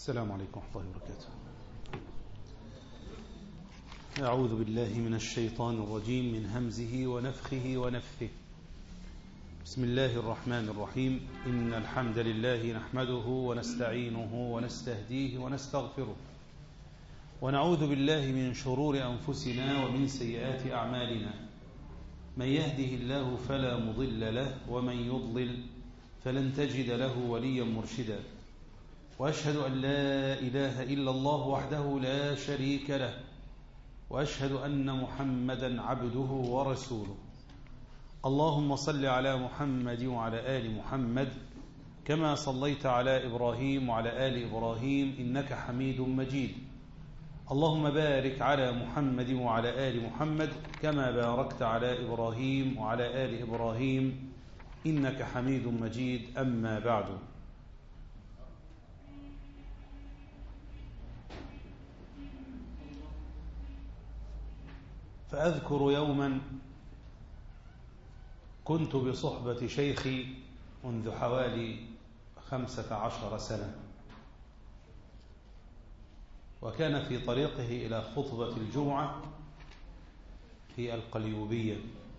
السلام عليكم ورحمة الله وبركاته أعوذ بالله من الشيطان الرجيم من همزه ونفخه ونفثه بسم الله الرحمن الرحيم إن الحمد لله نحمده ونستعينه ونستهديه ونستغفره ونعوذ بالله من شرور أنفسنا ومن سيئات أعمالنا من يهده الله فلا مضل له ومن يضلل فلن تجد له وليا مرشدا وأشهد أن لا إله إلا الله وحده لا شريك له وأشهد أن محمدا عبده ورسوله اللهم صل على محمد وعلى آل محمد كما صليت على إبراهيم وعلى آل إبراهيم إنك حميد مجيد اللهم بارك على محمد وعلى آل محمد كما باركت على إبراهيم وعلى آل إبراهيم إنك حميد مجيد أما بعد فأذكر يوما كنت بصحبة شيخي منذ حوالي خمسة عشر سنة وكان في طريقه إلى خطبة الجمعة في القليوبية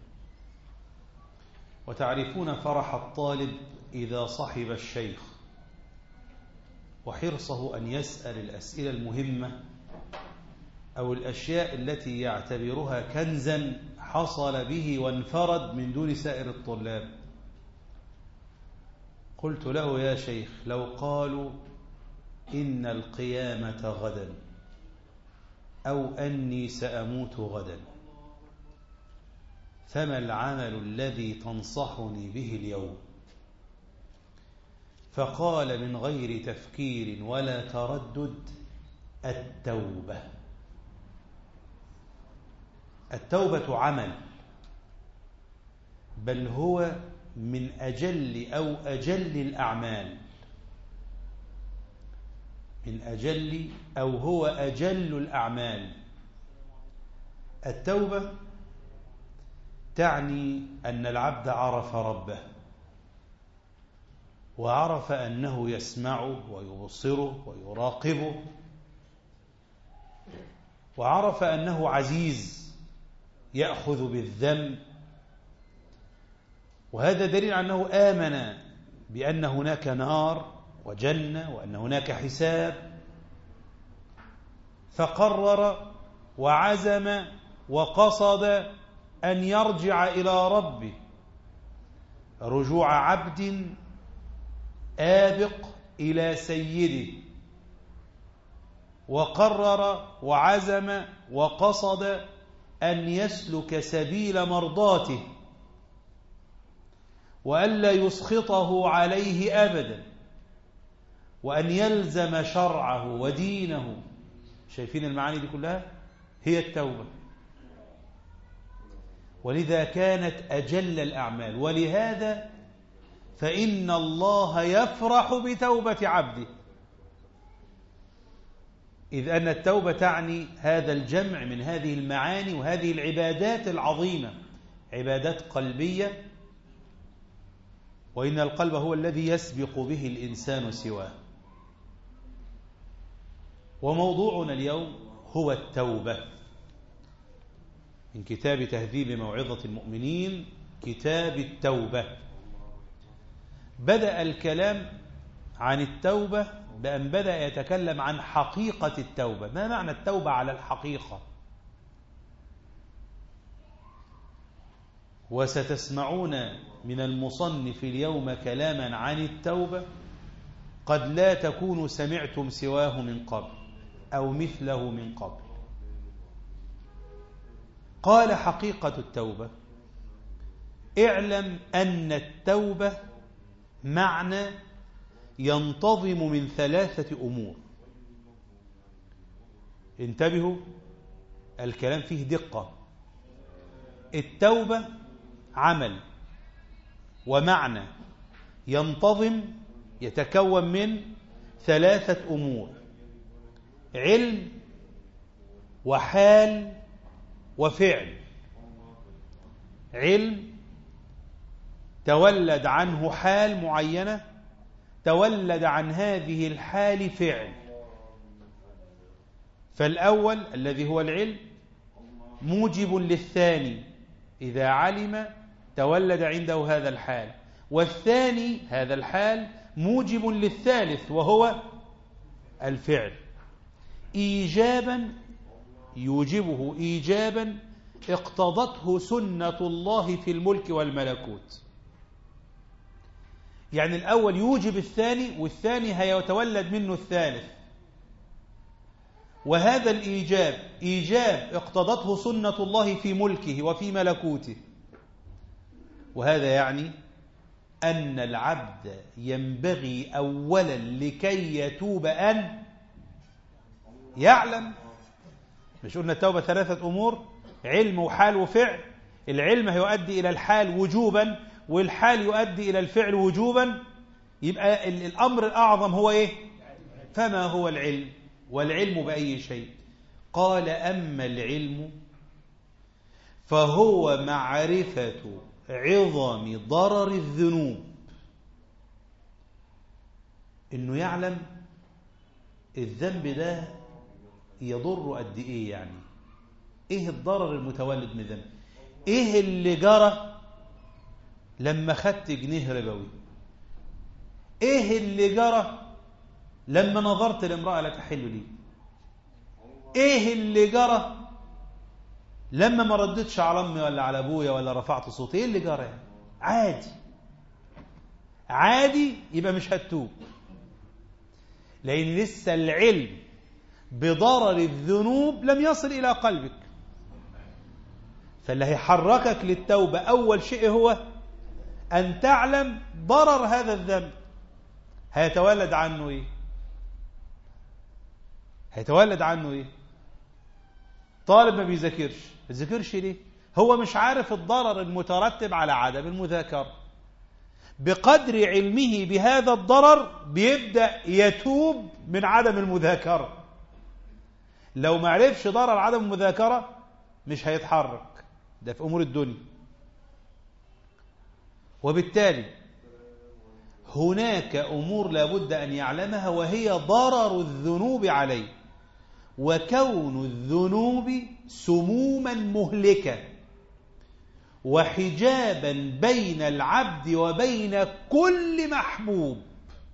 وتعرفون فرح الطالب إذا صحب الشيخ وحرصه أن يسأل الأسئلة المهمة أو الأشياء التي يعتبرها كنزا حصل به وانفرد من دون سائر الطلاب قلت له يا شيخ لو قالوا إن القيامة غدا أو أني سأموت غدا فما العمل الذي تنصحني به اليوم فقال من غير تفكير ولا تردد التوبة التوبة عمل بل هو من أجل أو أجل الأعمال من أجل أو هو أجل الأعمال التوبة تعني أن العبد عرف ربه وعرف أنه يسمعه ويبصره ويراقبه وعرف أنه عزيز يأخذ بالذنب وهذا دليل أنه آمن بأن هناك نار وجنة وأن هناك حساب فقرر وعزم وقصد أن يرجع إلى ربه رجوع عبد آبق إلى سيده وقرر وعزم وقصد أن يسلك سبيل مرضاته وألا يسخطه عليه أبدا وأن يلزم شرعه ودينه شايفين المعاني دي كلها هي التوبة ولذا كانت أجل الأعمال ولهذا فإن الله يفرح بتوبة عبده إذ أن التوبة تعني هذا الجمع من هذه المعاني وهذه العبادات العظيمة عبادات قلبية وإن القلب هو الذي يسبق به الإنسان سواه وموضوعنا اليوم هو التوبة من كتاب تهذيب موعظة المؤمنين كتاب التوبة بدأ الكلام عن التوبة بأن بدأ يتكلم عن حقيقة التوبة ما معنى التوبة على الحقيقة وستسمعون من المصنف اليوم كلاما عن التوبة قد لا تكونوا سمعتم سواه من قبل أو مثله من قبل قال حقيقة التوبة اعلم أن التوبة معنى ينتظم من ثلاثة أمور انتبهوا الكلام فيه دقة التوبة عمل ومعنى ينتظم يتكون من ثلاثة أمور علم وحال وفعل علم تولد عنه حال معينة تولد عن هذه الحال فعل فالأول الذي هو العلم موجب للثاني إذا علم تولد عنده هذا الحال والثاني هذا الحال موجب للثالث وهو الفعل إيجابا يوجبه إيجابا اقتضته سنة الله في الملك والملكوت يعني الأول يوجب الثاني والثاني هيتولد منه الثالث وهذا الإيجاب إيجاب اقتضته سنة الله في ملكه وفي ملكوته وهذا يعني أن العبد ينبغي أولا لكي يتوب أن يعلم مش قلنا التوبة ثلاثة أمور علم وحال وفعل العلم يؤدي إلى الحال وجوبا والحال يؤدي إلى الفعل وجوبا يبقى الأمر الأعظم هو إيه فما هو العلم والعلم بأي شيء قال أما العلم فهو معرفة عظم ضرر الذنوب إنه يعلم الذنب ده يضر قد إيه يعني إيه الضرر المتولد من الذنب إيه اللي جرى لما خدت جنيه ربوي إيه اللي جرى لما نظرت لامرأة لا تحل لي إيه اللي جرى لما ما ردتش على امي ولا على ابويا ولا رفعت صوتي ايه اللي جرى يعني عادي عادي يبقى مش هتوب لان لسه العلم بضرر الذنوب لم يصل الى قلبك فاللي هيحركك للتوبه اول شيء هو ان تعلم ضرر هذا الذنب هيتولد عنه ايه هيتولد عنه ايه طالب ما بيذاكرش ما بيذاكرش ليه هو مش عارف الضرر المترتب على عدم المذاكرة بقدر علمه بهذا الضرر بيبدأ يتوب من عدم المذاكرة لو ما عرفش ضرر عدم المذاكرة مش هيتحرك ده في أمور الدنيا وبالتالي هناك أمور لابد أن يعلمها وهي ضرر الذنوب عليه وكون الذنوب سموما مهلكة وحجابا بين العبد وبين كل محبوب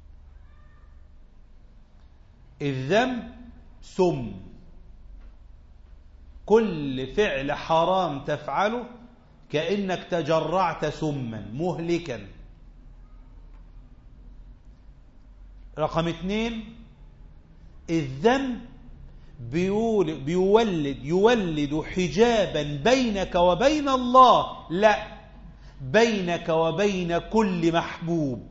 الذنب سم كل فعل حرام تفعله كأنك تجرعت سما مهلكا رقم اثنين الذنب بيولد, بيولد يولد حجابا بينك وبين الله لا بينك وبين كل محبوب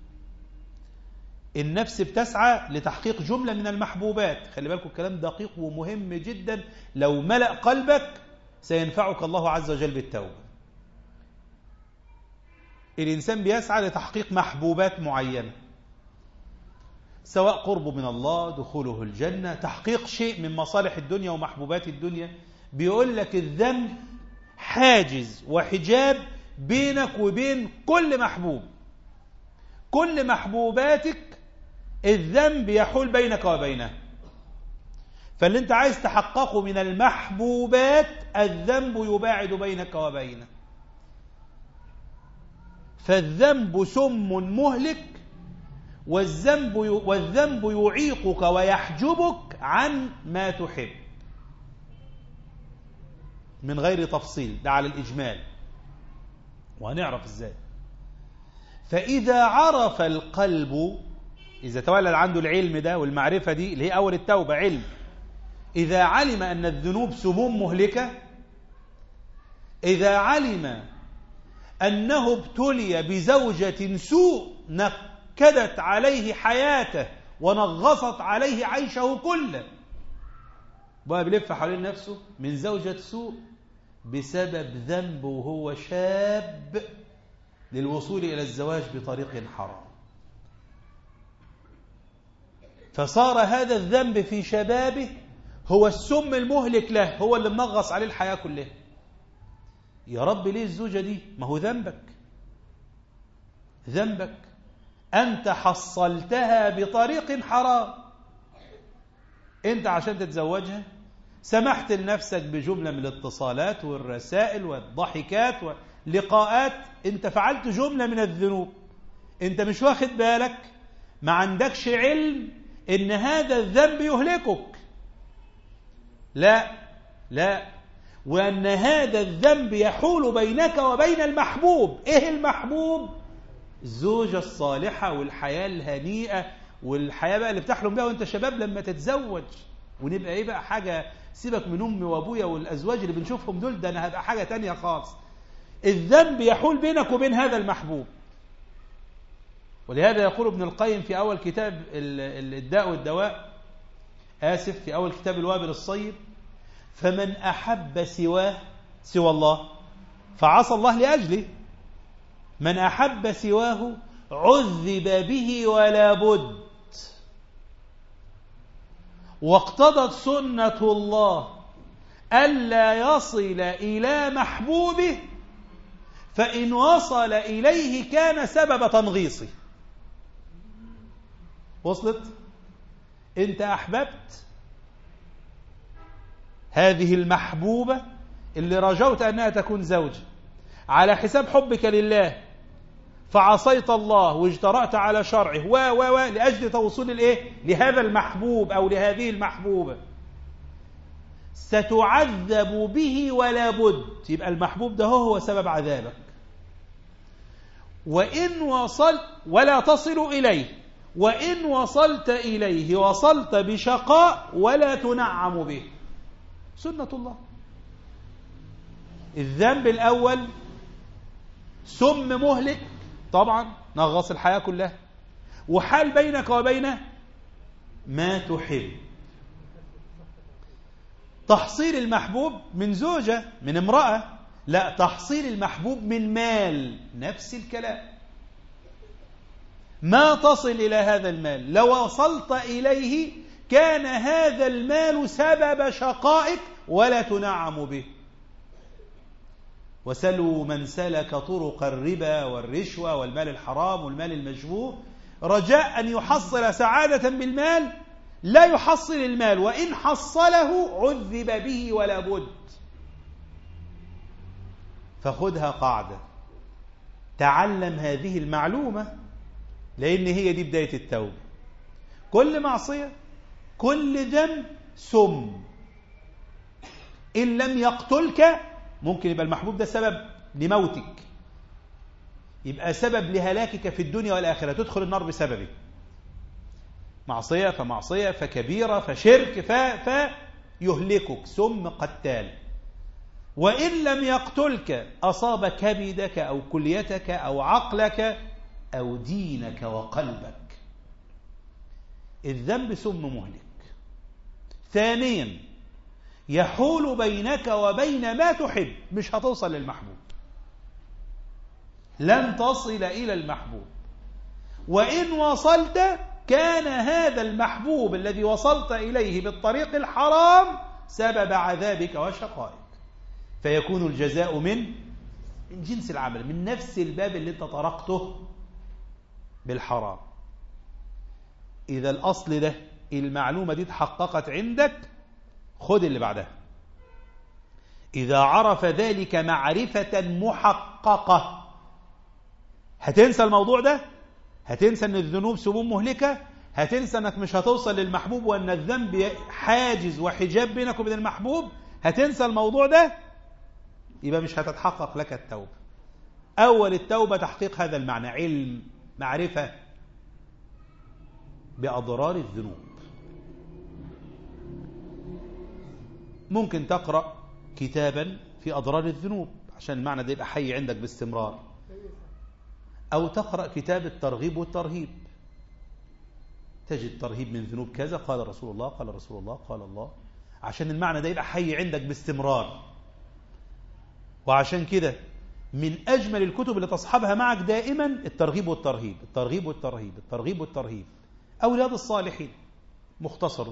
النفس بتسعى لتحقيق جملة من المحبوبات خلي بالكم الكلام دقيق ومهم جدا لو ملأ قلبك سينفعك الله عز وجل بالتوبة الإنسان بيسعى لتحقيق محبوبات معينة سواء قربه من الله دخوله الجنة تحقيق شيء من مصالح الدنيا ومحبوبات الدنيا بيقول لك الذنب حاجز وحجاب بينك وبين كل محبوب كل محبوباتك الذنب يحول بينك وبينه فاللي انت عايز تحققه من المحبوبات الذنب يباعد بينك وبينه فالذنب سم مهلك والذنب والذنب يعيقك ويحجبك عن ما تحب من غير تفصيل ده على الإجمال وهنعرف ازاي فإذا عرف القلب إذا تولد عنده العلم ده والمعرفة دي اللي هي أول التوبة علم إذا علم أن الذنوب سموم مهلكة إذا علم أنه ابتلي بزوجة سوء نكدت عليه حياته ونغصت عليه عيشه كله بقى بيلف حوالين نفسه من زوجة سوء بسبب ذنب وهو شاب للوصول إلى الزواج بطريق حرام فصار هذا الذنب في شبابه هو السم المهلك له هو اللي منغص عليه الحياة كلها يا رب ليه الزوجة دي ما هو ذنبك ذنبك أنت حصلتها بطريق حرام انت عشان تتزوجها سمحت لنفسك بجملة من الاتصالات والرسائل والضحكات واللقاءات انت فعلت جملة من الذنوب انت مش واخد بالك ما عندكش علم ان هذا الذنب يهلكك لا لا وأن هذا الذنب يحول بينك وبين المحبوب إيه المحبوب؟ الزوجة الصالحة والحياة الهنيئة والحياة بقى اللي بتحلم بها وانت شباب لما تتزوج ونبقى ايه بقى حاجة سيبك من امي وابويا والازواج اللي بنشوفهم دول ده انا هبقى حاجة تانية خالص الذنب يحول بينك وبين هذا المحبوب ولهذا يقول ابن القيم في اول كتاب الداء والدواء آسف في أول كتاب الوابل الصيب فمن أحب سواه سوى الله فعصى الله لأجله من أحب سواه عذب به ولا بد واقتضت سنة الله ألا يصل إلى محبوبه فإن وصل إليه كان سبب تنغيصه وصلت أنت أحببت هذه المحبوبة اللي رجوت أنها تكون زوجة على حساب حبك لله فعصيت الله واجترأت على شرعه و و و لأجل توصيل الإيه؟ لهذا المحبوب أو لهذه المحبوبة ستعذب به ولا بد يبقى المحبوب ده هو سبب عذابك وإن وصلت ولا تصل إليه وإن وصلت إليه وصلت بشقاء ولا تنعم به سنة الله الذنب الأول سم مهلك طبعا نغص الحياة كلها وحال بينك وبينه ما تحب تحصيل المحبوب من زوجة من امرأة لا تحصيل المحبوب من مال نفس الكلام ما تصل إلى هذا المال لو وصلت إليه كان هذا المال سبب شقائك ولا تنعم به وسلوا من سلك طرق الربا والرشوة والمال الحرام والمال المجبور رجاء أن يحصل سعادة بالمال لا يحصل المال وإن حصله عذب به ولا بد فخذها قاعدة تعلم هذه المعلومة لأن هي دي بداية التوبة كل معصية كل ذنب سم إن لم يقتلك ممكن يبقى المحبوب ده سبب لموتك يبقى سبب لهلاكك في الدنيا والآخرة تدخل النار بسببه معصية فمعصية فكبيرة فشرك ف فيهلكك سم قتال وإن لم يقتلك أصاب كبدك أو كليتك أو عقلك أو دينك وقلبك الذنب سم مهلك ثانيا يحول بينك وبين ما تحب مش هتوصل للمحبوب لن تصل إلى المحبوب وإن وصلت كان هذا المحبوب الذي وصلت إليه بالطريق الحرام سبب عذابك وشقائك فيكون الجزاء من من جنس العمل من نفس الباب اللي انت طرقته بالحرام إذا الأصل ده المعلومة دي تحققت عندك خد اللي بعدها إذا عرف ذلك معرفة محققة هتنسى الموضوع ده هتنسى أن الذنوب سموم مهلكة هتنسى أنك مش هتوصل للمحبوب وأن الذنب حاجز وحجاب بينك وبين المحبوب هتنسى الموضوع ده يبقى مش هتتحقق لك التوبة أول التوبة تحقيق هذا المعنى علم معرفة بأضرار الذنوب ممكن تقرأ كتابا في أضرار الذنوب عشان المعنى ده يبقى حي عندك باستمرار أو تقرأ كتاب الترغيب والترهيب تجد ترهيب من ذنوب كذا قال رسول الله قال رسول الله قال الله عشان المعنى ده يبقى حي عندك باستمرار وعشان كده من أجمل الكتب اللي تصحبها معك دائما الترغيب والترهيب الترغيب والترهيب الترغيب والترهيب أو رياض الصالحين مختصر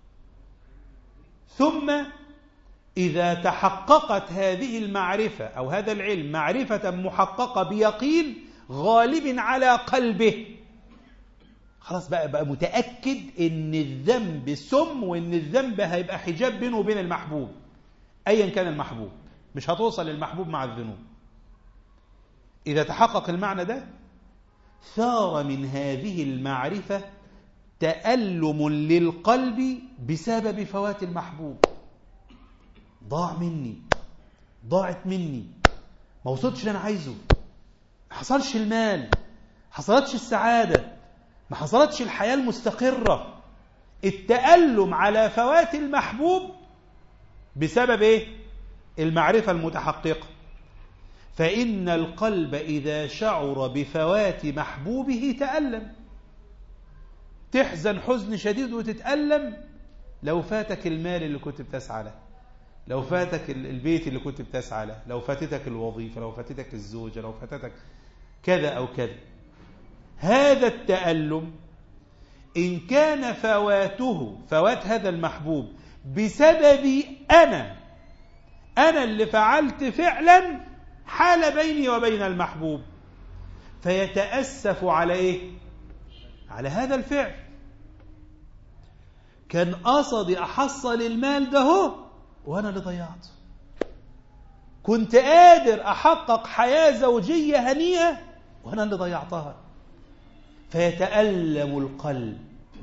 ثم إذا تحققت هذه المعرفة أو هذا العلم معرفة محققة بيقين غالب على قلبه خلاص بقى بقى متأكد ان الذنب سم وان الذنب هيبقى حجاب بينه وبين المحبوب ايا كان المحبوب مش هتوصل للمحبوب مع الذنوب إذا تحقق المعنى ده ثار من هذه المعرفة تألم للقلب بسبب فوات المحبوب ضاع مني ضاعت مني ما وصلتش اللي أنا عايزه ما حصلش المال ما حصلتش السعادة ما حصلتش الحياة المستقرة التألم على فوات المحبوب بسبب ايه المعرفة المتحققة فإن القلب إذا شعر بفوات محبوبه تألم تحزن حزن شديد وتتألم لو فاتك المال اللي كنت بتسعى له لو فاتك البيت اللي كنت بتسعى له لو فاتتك الوظيفة لو فاتتك الزوجة لو فاتتك كذا أو كذا هذا التألم إن كان فواته فوات هذا المحبوب بسبب أنا أنا اللي فعلت فعلا حال بيني وبين المحبوب فيتأسف على إيه؟ على هذا الفعل كان قصدي أحصل المال ده هو وأنا اللي ضيعته كنت قادر أحقق حياة زوجية هنيئة وأنا اللي ضيعتها فيتألم القلب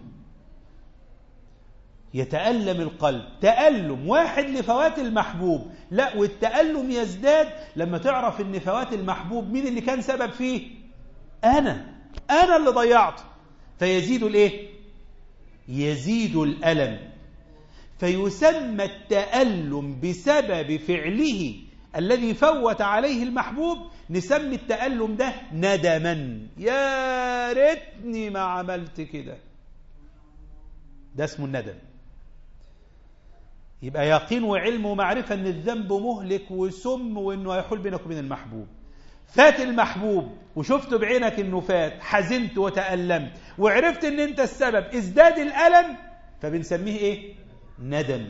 يتألم القلب تألم واحد لفوات المحبوب لا والتألم يزداد لما تعرف ان فوات المحبوب مين اللي كان سبب فيه أنا أنا اللي ضيعته فيزيد الايه يزيد الألم فيسمى التألم بسبب فعله الذي فوت عليه المحبوب نسمي التألم ده ندما يا ريتني ما عملت كده ده اسمه الندم يبقى يقين وعلم ومعرفة ان الذنب مهلك وسم وانه هيحول بينك وبين المحبوب فات المحبوب وشفت بعينك انه فات حزنت وتألمت وعرفت ان انت السبب ازداد الألم فبنسميه ايه ندم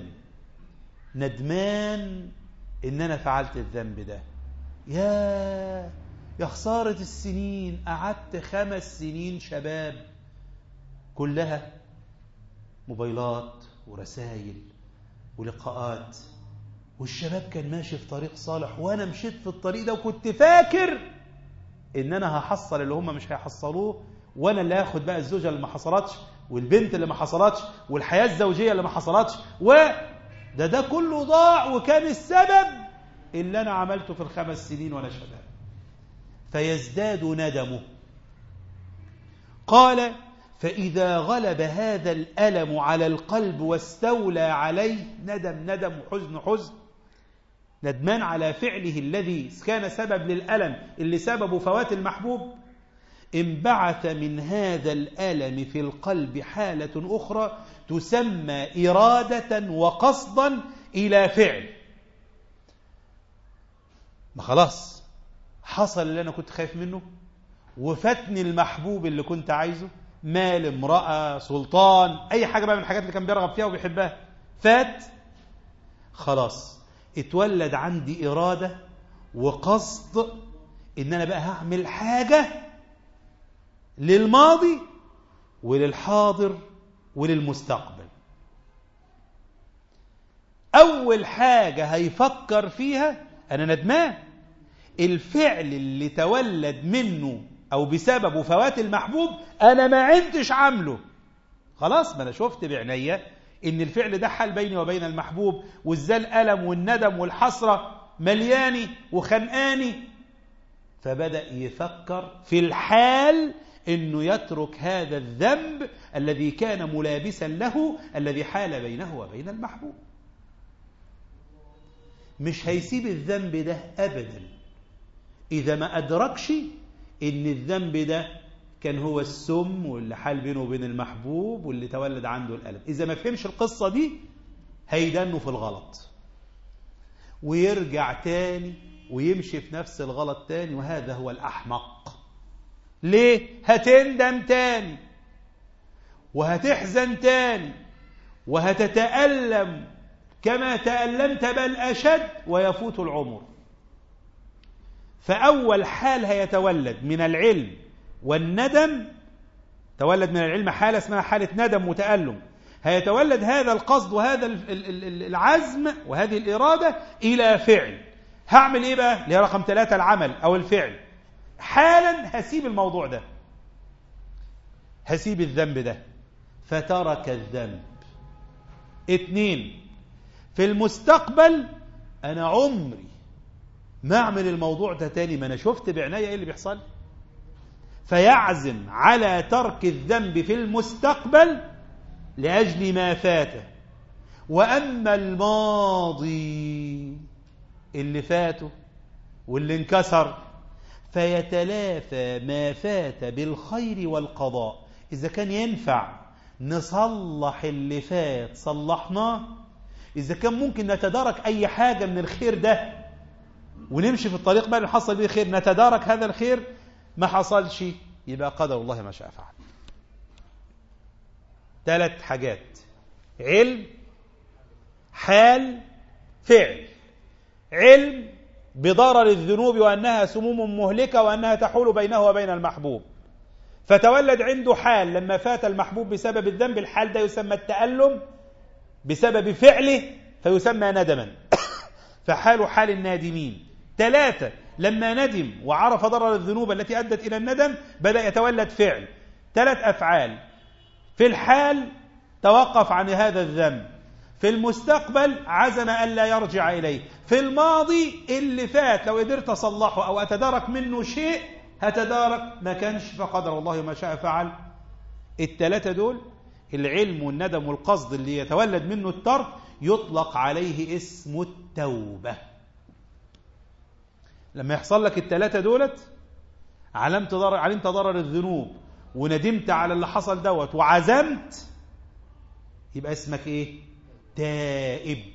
ندمان ان انا فعلت الذنب ده يا يا خسارة السنين قعدت خمس سنين شباب كلها موبايلات ورسائل ولقاءات والشباب كان ماشي في طريق صالح وانا مشيت في الطريق ده وكنت فاكر ان انا هحصل اللي هم مش هيحصلوه وانا اللي هاخد بقى الزوجه اللي ما حصلتش والبنت اللي ما حصلتش والحياه الزوجيه اللي ما حصلتش وده ده كله ضاع وكان السبب اللي انا عملته في الخمس سنين وانا شباب فيزداد ندمه قال فإذا غلب هذا الألم على القلب واستولى عليه ندم ندم وحزن حزن ندمان على فعله الذي كان سبب للألم اللي سببه فوات المحبوب انبعث من هذا الألم في القلب حالة أخرى تسمى إرادة وقصدا إلى فعل ما خلاص حصل اللي أنا كنت خايف منه وفاتني المحبوب اللي كنت عايزه مال امرأة سلطان أي حاجة بقى من الحاجات اللي كان بيرغب فيها وبيحبها فات خلاص اتولد عندي إرادة وقصد إن أنا بقى هعمل حاجة للماضي وللحاضر وللمستقبل أول حاجة هيفكر فيها أنا ندمان الفعل اللي تولد منه أو بسببه فوات المحبوب أنا ما عدتش عامله خلاص ما أنا شفت بعينيا إن الفعل ده حال بيني وبين المحبوب وإزاي الألم والندم والحسرة ملياني وخنقاني فبدأ يفكر في الحال انه يترك هذا الذنب الذي كان ملابسا له الذي حال بينه وبين المحبوب مش هيسيب الذنب ده ابدا اذا ما ادركش ان الذنب ده كان هو السم واللي حال بينه وبين المحبوب واللي تولد عنده الالم اذا ما فهمش القصه دي هيدنه في الغلط ويرجع تاني ويمشي في نفس الغلط تاني وهذا هو الاحمق ليه هتندم تاني وهتحزن تاني وهتتألم كما تألمت بل أشد ويفوت العمر فأول حال هيتولد من العلم والندم تولد من العلم حالة اسمها حالة ندم وتألم هيتولد هذا القصد وهذا العزم وهذه الإرادة إلى فعل هعمل إيه بقى؟ اللي هي رقم ثلاثة العمل أو الفعل حالا هسيب الموضوع ده هسيب الذنب ده فترك الذنب اتنين في المستقبل أنا عمري ما أعمل الموضوع ده تاني ما أنا شفت بعناية إيه اللي بيحصل فيعزم على ترك الذنب في المستقبل لأجل ما فاته وأما الماضي اللي فاته واللي انكسر فيتلافى ما فات بالخير والقضاء إذا كان ينفع نصلح اللي فات صلحناه إذا كان ممكن نتدارك أي حاجة من الخير ده ونمشي في الطريق بقى اللي حصل به خير نتدارك هذا الخير ما حصلش يبقى قدر الله ما شاء فعل ثلاث حاجات علم حال فعل علم بضرر الذنوب وأنها سموم مهلكة وأنها تحول بينه وبين المحبوب فتولد عنده حال لما فات المحبوب بسبب الذنب الحال ده يسمى التألم بسبب فعله فيسمى ندما فحال حال النادمين ثلاثة لما ندم وعرف ضرر الذنوب التي أدت إلى الندم بدأ يتولد فعل ثلاث أفعال في الحال توقف عن هذا الذنب في المستقبل عزم ألا يرجع إليه في الماضي اللي فات لو قدرت أصلحه أو أتدارك منه شيء هتدارك ما كانش فقدر الله ما شاء فعل الثلاثة دول العلم والندم والقصد اللي يتولد منه الترك يطلق عليه اسم التوبة لما يحصل لك الثلاثة دولت علمت ضرر علمت ضرر الذنوب وندمت على اللي حصل دوت وعزمت يبقى اسمك ايه تائب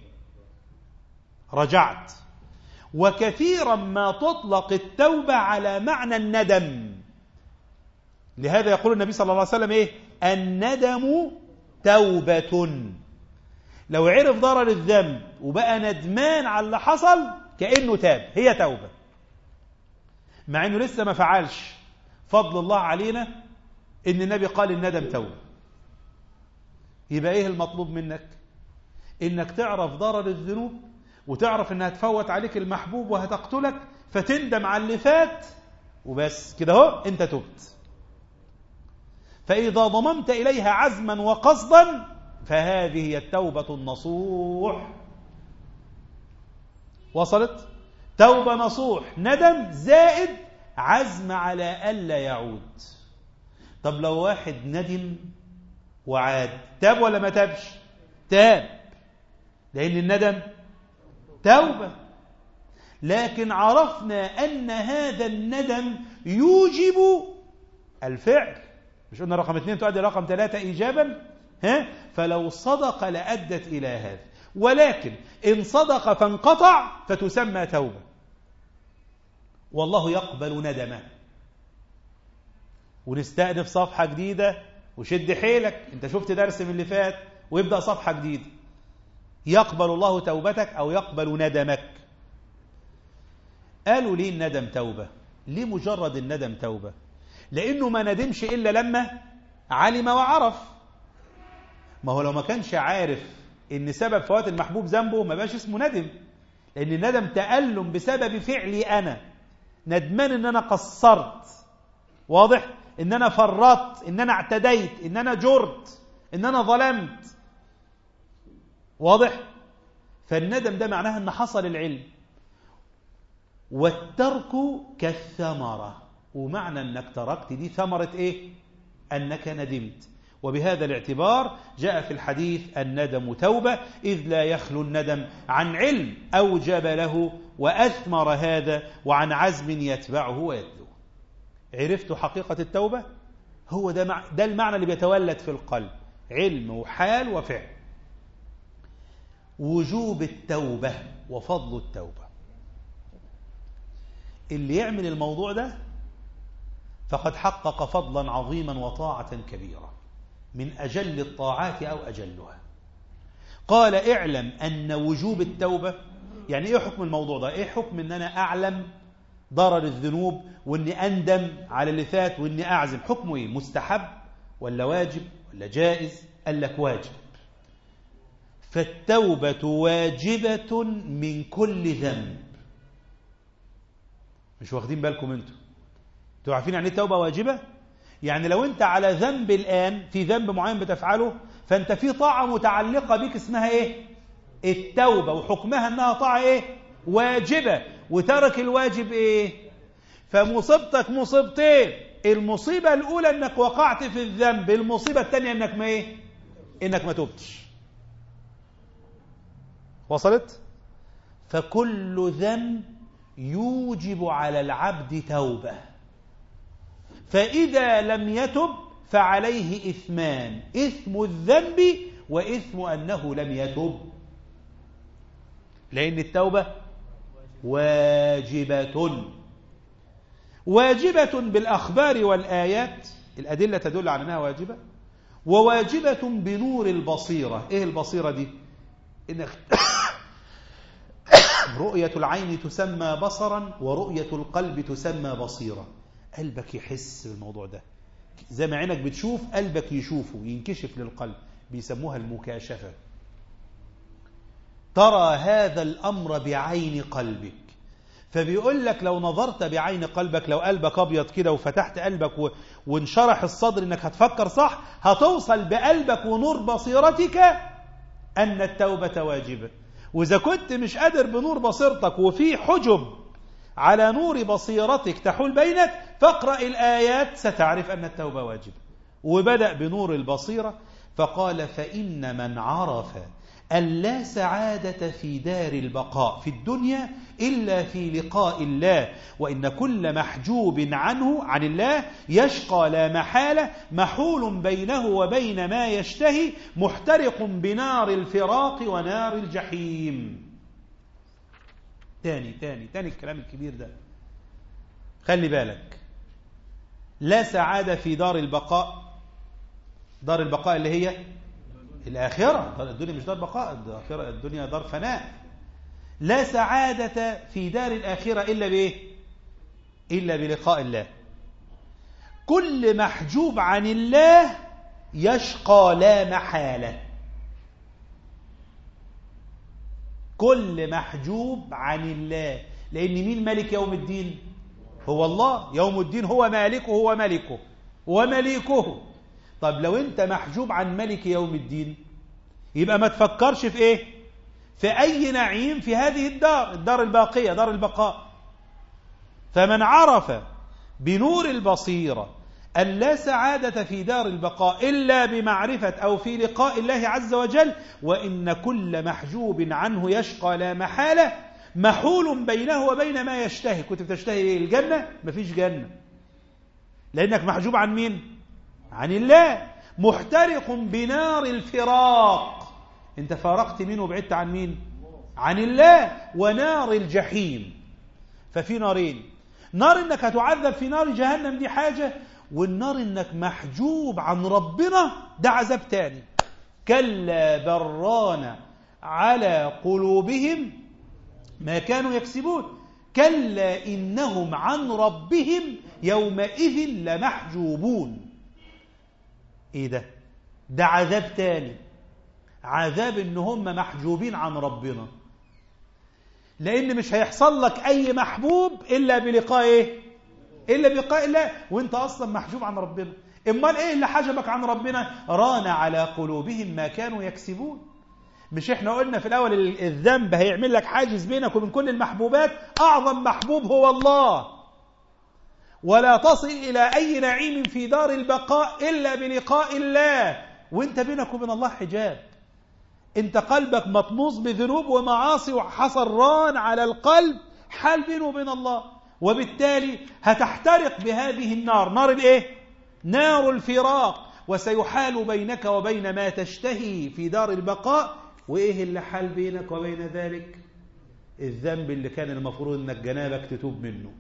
رجعت وكثيرا ما تطلق التوبة على معنى الندم لهذا يقول النبي صلى الله عليه وسلم ايه الندم توبة لو عرف ضرر الذنب وبقى ندمان على اللي حصل كأنه تاب هي توبة مع انه لسه ما فعلش فضل الله علينا ان النبي قال الندم توبة يبقى ايه المطلوب منك انك تعرف ضرر الذنوب وتعرف انها تفوت عليك المحبوب وهتقتلك فتندم على اللي فات وبس كده اهو انت تبت فإذا ضممت إليها عزما وقصدا فهذه هي التوبة النصوح وصلت توبة نصوح ندم زائد عزم على ألا يعود طب لو واحد ندم وعاد تاب ولا ما تابش تاب لأن الندم توبة لكن عرفنا أن هذا الندم يوجب الفعل مش قلنا رقم اثنين تؤدي رقم ثلاثة إيجابا ها؟ فلو صدق لأدت إلى هذا ولكن إن صدق فانقطع فتسمى توبة والله يقبل ندمه ونستأنف صفحة جديدة وشد حيلك انت شفت درس من اللي فات ويبدأ صفحة جديدة يقبل الله توبتك أو يقبل ندمك قالوا ليه الندم توبة ليه مجرد الندم توبة لأنه ما ندمش إلا لما علم وعرف ما هو لو ما كانش عارف إن سبب فوات المحبوب ذنبه ما بقاش اسمه ندم لأن الندم تألم بسبب فعلي أنا ندمان إن أنا قصرت واضح إن أنا فرطت إن أنا اعتديت إن أنا جرت إن أنا ظلمت واضح فالندم ده معناها ان حصل العلم والترك كالثمرة ومعنى انك تركت دي ثمرة ايه انك ندمت وبهذا الاعتبار جاء في الحديث الندم توبة إذ لا يخلو الندم عن علم أوجب له وأثمر هذا وعن عزم يتبعه ويتلوه عرفت حقيقة التوبة هو ده, مع ده المعنى اللي بيتولد في القلب علم وحال وفعل وجوب التوبة وفضل التوبة اللي يعمل الموضوع ده فقد حقق فضلا عظيما وطاعة كبيرة من أجل الطاعات أو أجلها قال اعلم أن وجوب التوبة يعني إيه حكم الموضوع ده إيه حكم أن أنا أعلم ضرر الذنوب وأني أندم على اللي فات وأني أعزم حكمه إيه مستحب ولا واجب ولا جائز قال لك واجب فالتوبة واجبة من كل ذنب مش واخدين بالكم انتوا انتوا عارفين يعني ايه التوبة واجبة يعني لو انت على ذنب الآن في ذنب معين بتفعله فانت في طاعة متعلقة بك اسمها ايه التوبة وحكمها انها طاعة ايه واجبة وترك الواجب ايه فمصيبتك مصيبتين المصيبة الأولى انك وقعت في الذنب المصيبة الثانية انك ما ايه انك ما تبتش وصلت فكل ذنب يوجب على العبد توبة فإذا لم يتب فعليه إثمان إثم الذنب وإثم أنه لم يتب لأن التوبة واجبة واجبة بالأخبار والآيات الأدلة تدل على أنها واجبة وواجبة بنور البصيرة إيه البصيرة دي إنك رؤية العين تسمى بصرا ورؤية القلب تسمى بصيرة قلبك يحس بالموضوع ده زي ما عينك بتشوف قلبك يشوفه ينكشف للقلب بيسموها المكاشفة ترى هذا الأمر بعين قلبك فبيقول لك لو نظرت بعين قلبك لو قلبك أبيض كده وفتحت قلبك و... وانشرح الصدر انك هتفكر صح هتوصل بقلبك ونور بصيرتك أن التوبة واجبة وإذا كنت مش قادر بنور بصيرتك وفي حجب على نور بصيرتك تحول بينك فاقرأ الآيات ستعرف أن التوبة واجبة وبدأ بنور البصيرة فقال فإن من عرف أن لا سعادة في دار البقاء في الدنيا إلا في لقاء الله وإن كل محجوب عنه عن الله يشقى لا محالة محول بينه وبين ما يشتهي محترق بنار الفراق ونار الجحيم تاني تاني تاني الكلام الكبير ده خلي بالك لا سعادة في دار البقاء دار البقاء اللي هي الآخرة الدنيا مش دار بقاء الآخرة الدنيا دار فناء لا سعادة في دار الآخرة إلا بإيه إلا بلقاء الله كل محجوب عن الله يشقى لا محالة كل محجوب عن الله لأن مين ملك يوم الدين هو الله يوم الدين هو مالكه هو ملكه ومليكه طب لو انت محجوب عن ملك يوم الدين يبقى ما تفكرش في ايه في اي نعيم في هذه الدار الدار الباقية دار البقاء فمن عرف بنور البصيرة أن لا سعادة في دار البقاء إلا بمعرفة أو في لقاء الله عز وجل وإن كل محجوب عنه يشقى لا محالة محول بينه وبين ما يشتهي كنت بتشتهي إيه الجنة مفيش جنة لأنك محجوب عن مين عن الله محترق بنار الفراق انت فارقت مين وبعدت عن مين عن الله ونار الجحيم ففي نارين نار انك هتعذب في نار جهنم دي حاجة والنار انك محجوب عن ربنا ده عذاب تاني كلا بران على قلوبهم ما كانوا يكسبون كلا إنهم عن ربهم يومئذ لمحجوبون ايه ده ده عذاب تاني عذاب ان هم محجوبين عن ربنا لان مش هيحصل لك اي محبوب الا بلقاء ايه الا بلقاء الله وانت اصلا محجوب عن ربنا امال ايه اللي حجبك عن ربنا ران على قلوبهم ما كانوا يكسبون مش احنا قلنا في الاول الذنب هيعمل لك حاجز بينك وبين كل المحبوبات اعظم محبوب هو الله ولا تصل إلى أي نعيم في دار البقاء إلا بلقاء الله وانت بينك وبين الله حجاب انت قلبك مطموس بذنوب ومعاصي وحصل ران على القلب حال بينه وبين الله وبالتالي هتحترق بهذه النار نار الايه نار الفراق وسيحال بينك وبين ما تشتهي في دار البقاء وايه اللي حال بينك وبين ذلك الذنب اللي كان المفروض انك جنابك تتوب منه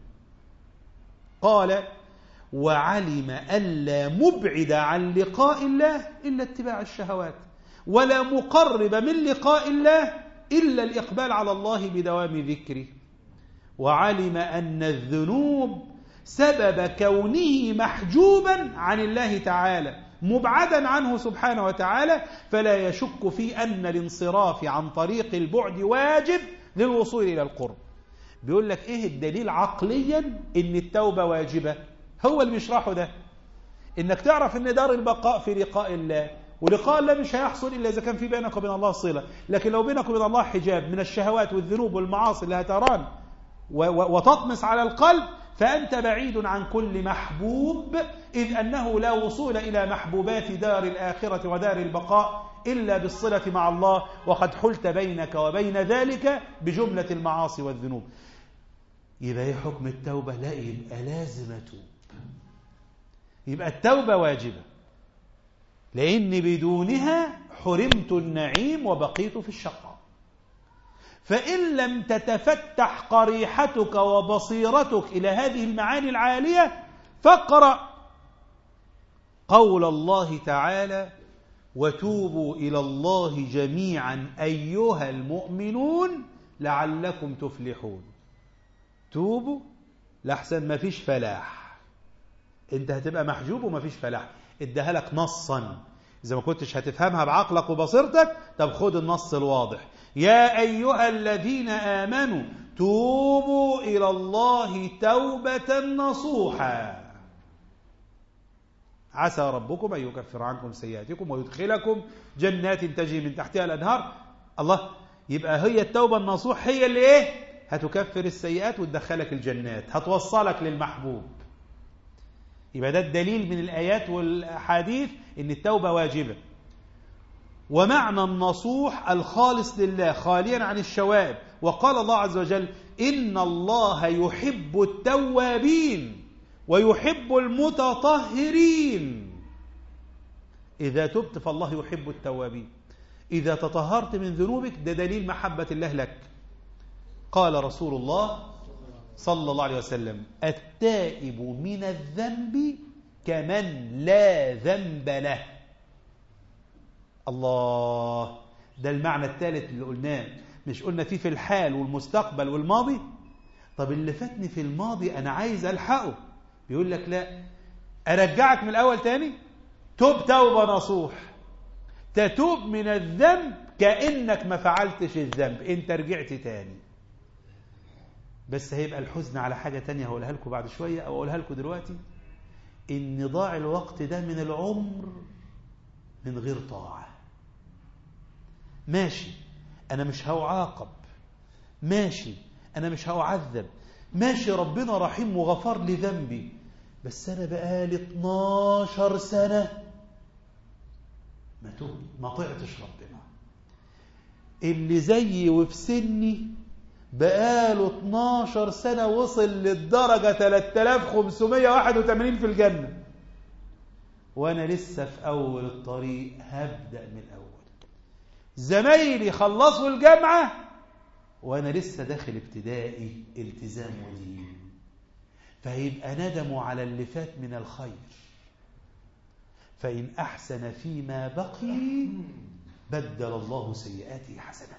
قال وعلم ألا مبعد عن لقاء الله إلا اتباع الشهوات ولا مقرب من لقاء الله إلا الإقبال على الله بدوام ذكره وعلم أن الذنوب سبب كونه محجوبا عن الله تعالى مبعدا عنه سبحانه وتعالى فلا يشك في أن الانصراف عن طريق البعد واجب للوصول إلى القرب بيقول لك إيه الدليل عقليا إن التوبة واجبة هو اللي بيشرحه ده إنك تعرف إن دار البقاء في لقاء الله ولقاء الله مش هيحصل إلا إذا كان في بينك وبين الله صلة لكن لو بينك وبين الله حجاب من الشهوات والذنوب والمعاصي اللي هتران وتطمس على القلب فأنت بعيد عن كل محبوب إذ أنه لا وصول إلى محبوبات دار الآخرة ودار البقاء إلا بالصلة مع الله وقد حلت بينك وبين ذلك بجملة المعاصي والذنوب يبقى ايه حكم التوبة لا يبقى لازم أتوب يبقى التوبة واجبة لأن بدونها حرمت النعيم وبقيت في الشقاء فإن لم تتفتح قريحتك وبصيرتك إلى هذه المعاني العالية فاقرأ قول الله تعالى وتوبوا إلى الله جميعا أيها المؤمنون لعلكم تفلحون توبوا لحسن ما فيش فلاح انت هتبقى محجوب وما فيش فلاح اداها لك نصا إذا ما كنتش هتفهمها بعقلك وبصيرتك طب خد النص الواضح يا أيها الذين آمنوا توبوا إلى الله توبة نصوحا عسى ربكم أن يكفر عنكم سيئاتكم ويدخلكم جنات تجري من تحتها الأنهار الله يبقى هي التوبة النصوح هي اللي إيه هتكفر السيئات وتدخلك الجنات هتوصلك للمحبوب يبقى ده الدليل من الآيات والأحاديث إن التوبة واجبة ومعنى النصوح الخالص لله خاليا عن الشوائب وقال الله عز وجل إن الله يحب التوابين ويحب المتطهرين إذا تبت فالله يحب التوابين إذا تطهرت من ذنوبك ده دليل محبة الله لك قال رسول الله صلى الله عليه وسلم التائب من الذنب كمن لا ذنب له الله ده المعنى الثالث اللي قلناه مش قلنا فيه في الحال والمستقبل والماضي طب اللي فاتني في الماضي أنا عايز ألحقه بيقول لك لا أرجعك من الأول تاني توب توبة نصوح تتوب من الذنب كأنك ما فعلتش الذنب انت رجعت تاني بس هيبقى الحزن على حاجة تانية هقولها لكم بعد شوية أو أقولها لكم دلوقتي إن ضاع الوقت ده من العمر من غير طاعة ماشي أنا مش هعاقب ماشي أنا مش هعذب ماشي ربنا رحيم وغفر لي ذنبي بس أنا بقالي 12 سنة ما ما طعتش ربنا اللي زيي وفي سني بقاله 12 سنة وصل للدرجة 3581 في الجنة وأنا لسه في أول الطريق هبدأ من الأول زمايلي خلصوا الجامعة وأنا لسه داخل ابتدائي التزام ودين فهيبقى ندموا على اللي فات من الخير فإن أحسن فيما بقي بدل الله سيئاته حسنات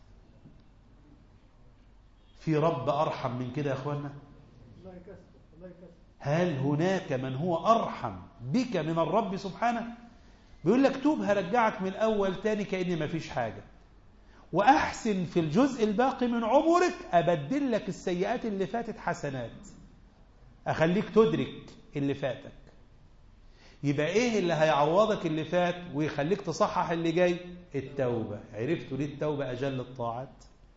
في رب أرحم من كده يا أخوانا هل هناك من هو أرحم بك من الرب سبحانه بيقول لك توب هرجعك من الأول تاني كأني ما فيش حاجة وأحسن في الجزء الباقي من عمرك أبدل لك السيئات اللي فاتت حسنات أخليك تدرك اللي فاتك يبقى إيه اللي هيعوضك اللي فات ويخليك تصحح اللي جاي التوبة عرفتوا ليه التوبة أجل الطاعات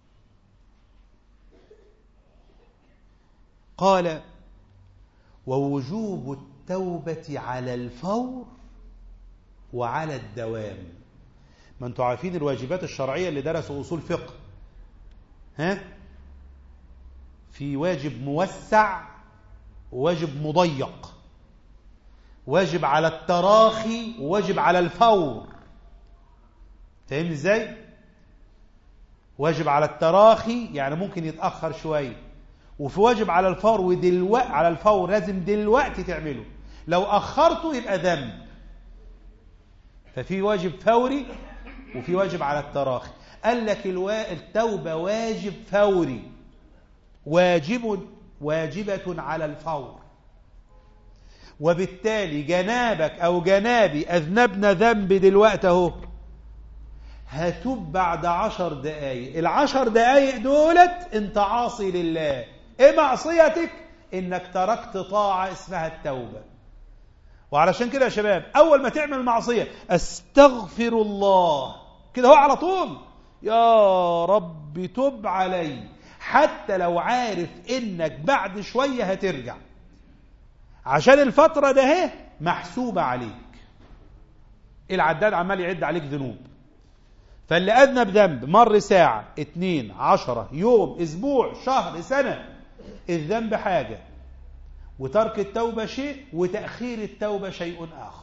قال ووجوب التوبة على الفور وعلى الدوام ما انتوا عارفين الواجبات الشرعية اللي درسوا أصول فقه ها في واجب موسع وواجب مضيق واجب على التراخي وواجب على الفور فاهمني ازاي واجب على التراخي يعني ممكن يتأخر شوية وفي واجب على الفور ودلوقتي على الفور لازم دلوقتي تعمله لو أخرته يبقى ذنب ففي واجب فوري وفي واجب على التراخي قال لك الوا... التوبة واجب فوري واجب واجبة على الفور وبالتالي جنابك أو جنابي أذنبنا ذنب دلوقتي أهو هتوب بعد عشر دقايق العشر دقايق دولت انت عاصي لله ايه معصيتك انك تركت طاعة اسمها التوبة وعلشان كده يا شباب اول ما تعمل معصية استغفر الله كده هو على طول يا رب تب علي حتى لو عارف انك بعد شوية هترجع عشان الفترة ده اهي محسوبة عليك العداد عمال يعد عليك ذنوب فاللي أذنب ذنب مر ساعة اتنين عشرة يوم أسبوع شهر سنة الذنب حاجة وترك التوبة شيء وتأخير التوبة شيء آخر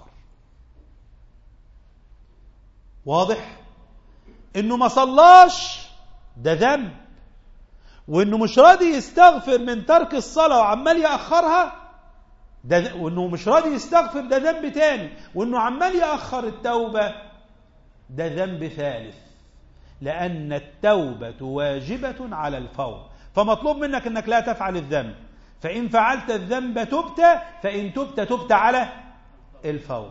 واضح انه ما صلاش ده ذنب وانه مش راضي يستغفر من ترك الصلاة وعمال يأخرها ده وانه مش راضي يستغفر ده ذنب تاني وانه عمال يأخر التوبة ده ذنب ثالث لأن التوبة واجبة على الفور فمطلوب منك أنك لا تفعل الذنب فإن فعلت الذنب تبت فإن تبت تبت على الفور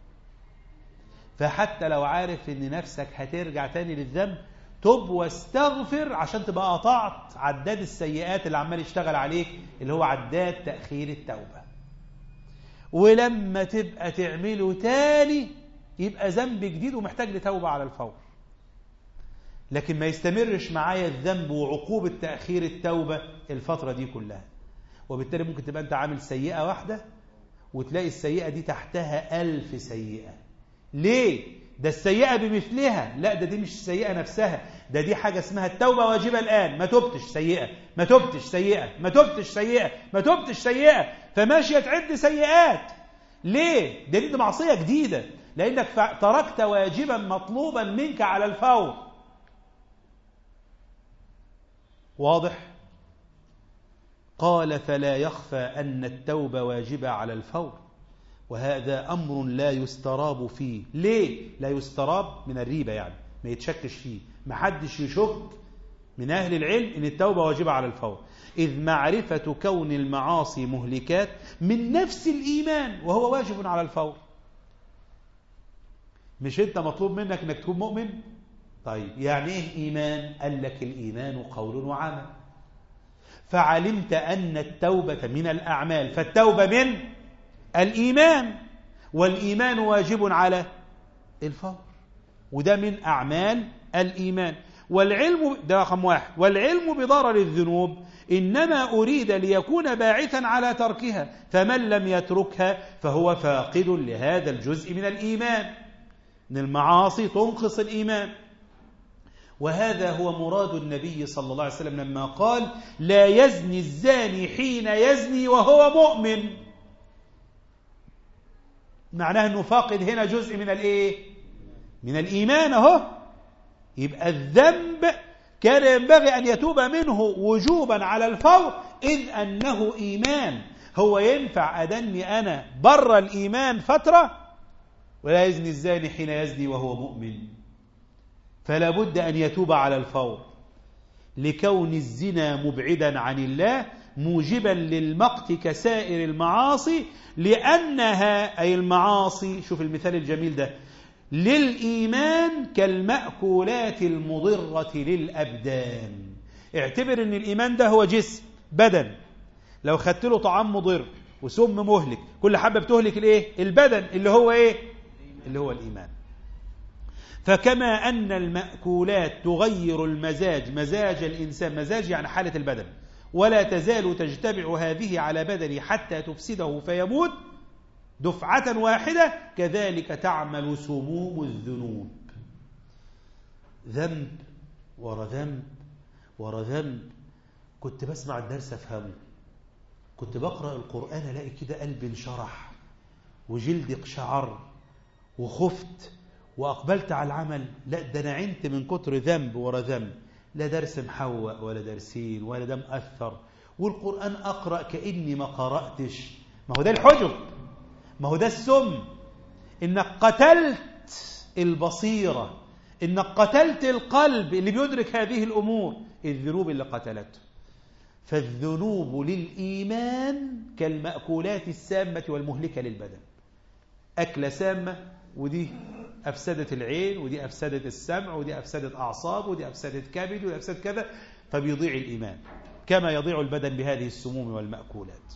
فحتى لو عارف أن نفسك هترجع تاني للذنب تب واستغفر عشان تبقى قطعت عداد السيئات اللي عمال يشتغل عليك اللي هو عداد تأخير التوبة ولما تبقى تعمله تاني يبقى ذنب جديد ومحتاج لتوبة على الفور لكن ما يستمرش معايا الذنب وعقوبة تأخير التوبة الفترة دي كلها وبالتالي ممكن تبقى أنت عامل سيئة واحدة وتلاقي السيئة دي تحتها ألف سيئة ليه؟ ده السيئة بمثلها لا ده دي مش السيئة نفسها ده دي حاجة اسمها التوبة واجبة الآن ما تبتش سيئة ما تبتش سيئة ما تبتش سيئة ما تبتش سيئة فماشية تعد سيئات ليه؟ ده دي معصية جديدة لأنك تركت واجبا مطلوبا منك على الفور واضح قال فلا يخفى أن التوبة واجبة على الفور وهذا أمر لا يستراب فيه ليه لا يستراب من الريبة يعني ما يتشكش فيه ما حدش يشك من أهل العلم أن التوبة واجبة على الفور إذ معرفة كون المعاصي مهلكات من نفس الإيمان وهو واجب على الفور مش أنت مطلوب منك أنك تكون مؤمن طيب يعني إيه إيمان قال لك الإيمان قول وعمل فعلمت أن التوبة من الأعمال فالتوبة من الإيمان والإيمان واجب على الفور وده من أعمال الإيمان والعلم ده رقم واحد والعلم بضرر الذنوب إنما أريد ليكون باعثا على تركها فمن لم يتركها فهو فاقد لهذا الجزء من الإيمان من المعاصي تنقص الإيمان وهذا هو مراد النبي صلى الله عليه وسلم لما قال لا يزني الزاني حين يزني وهو مؤمن معناه انه فاقد هنا جزء من الايه من الايمان اهو يبقى الذنب كان ينبغي ان يتوب منه وجوبا على الفور اذ انه ايمان هو ينفع ادني انا بره الايمان فتره ولا يزني الزاني حين يزني وهو مؤمن فلا بد أن يتوب على الفور لكون الزنا مبعدا عن الله موجبا للمقت كسائر المعاصي لأنها أي المعاصي شوف المثال الجميل ده للإيمان كالمأكولات المضرة للأبدان اعتبر أن الإيمان ده هو جسم بدن لو خدت له طعام مضر وسم مهلك كل حبة بتهلك الايه البدن اللي هو ايه اللي هو الإيمان فكما أن المأكولات تغير المزاج مزاج الإنسان مزاج يعني حالة البدن ولا تزال تجتمع هذه على بدنه حتى تفسده فيموت دفعة واحدة كذلك تعمل سموم الذنوب ذنب ورا ذنب ورا ذنب كنت بسمع الدرس أفهمه كنت بقرأ القرآن ألاقي كده قلبي انشرح وجلدي اقشعر وخفت وأقبلت على العمل لا ده أنا عنت من كتر ذنب ورا ذنب لا درس محوق ولا درسين ولا ده مأثر والقرآن أقرأ كأني ما قرأتش ما هو ده الحجب ما هو ده السم إنك قتلت البصيرة إنك قتلت القلب اللي بيدرك هذه الأمور الذنوب اللي قتلته فالذنوب للإيمان كالمأكولات السامة والمهلكة للبدن أكلة سامة ودي أفسدت العين ودي أفسدت السمع ودي أفسدت أعصاب ودي أفسدت كبد ودي أفسدت كذا فبيضيع الإيمان كما يضيع البدن بهذه السموم والمأكولات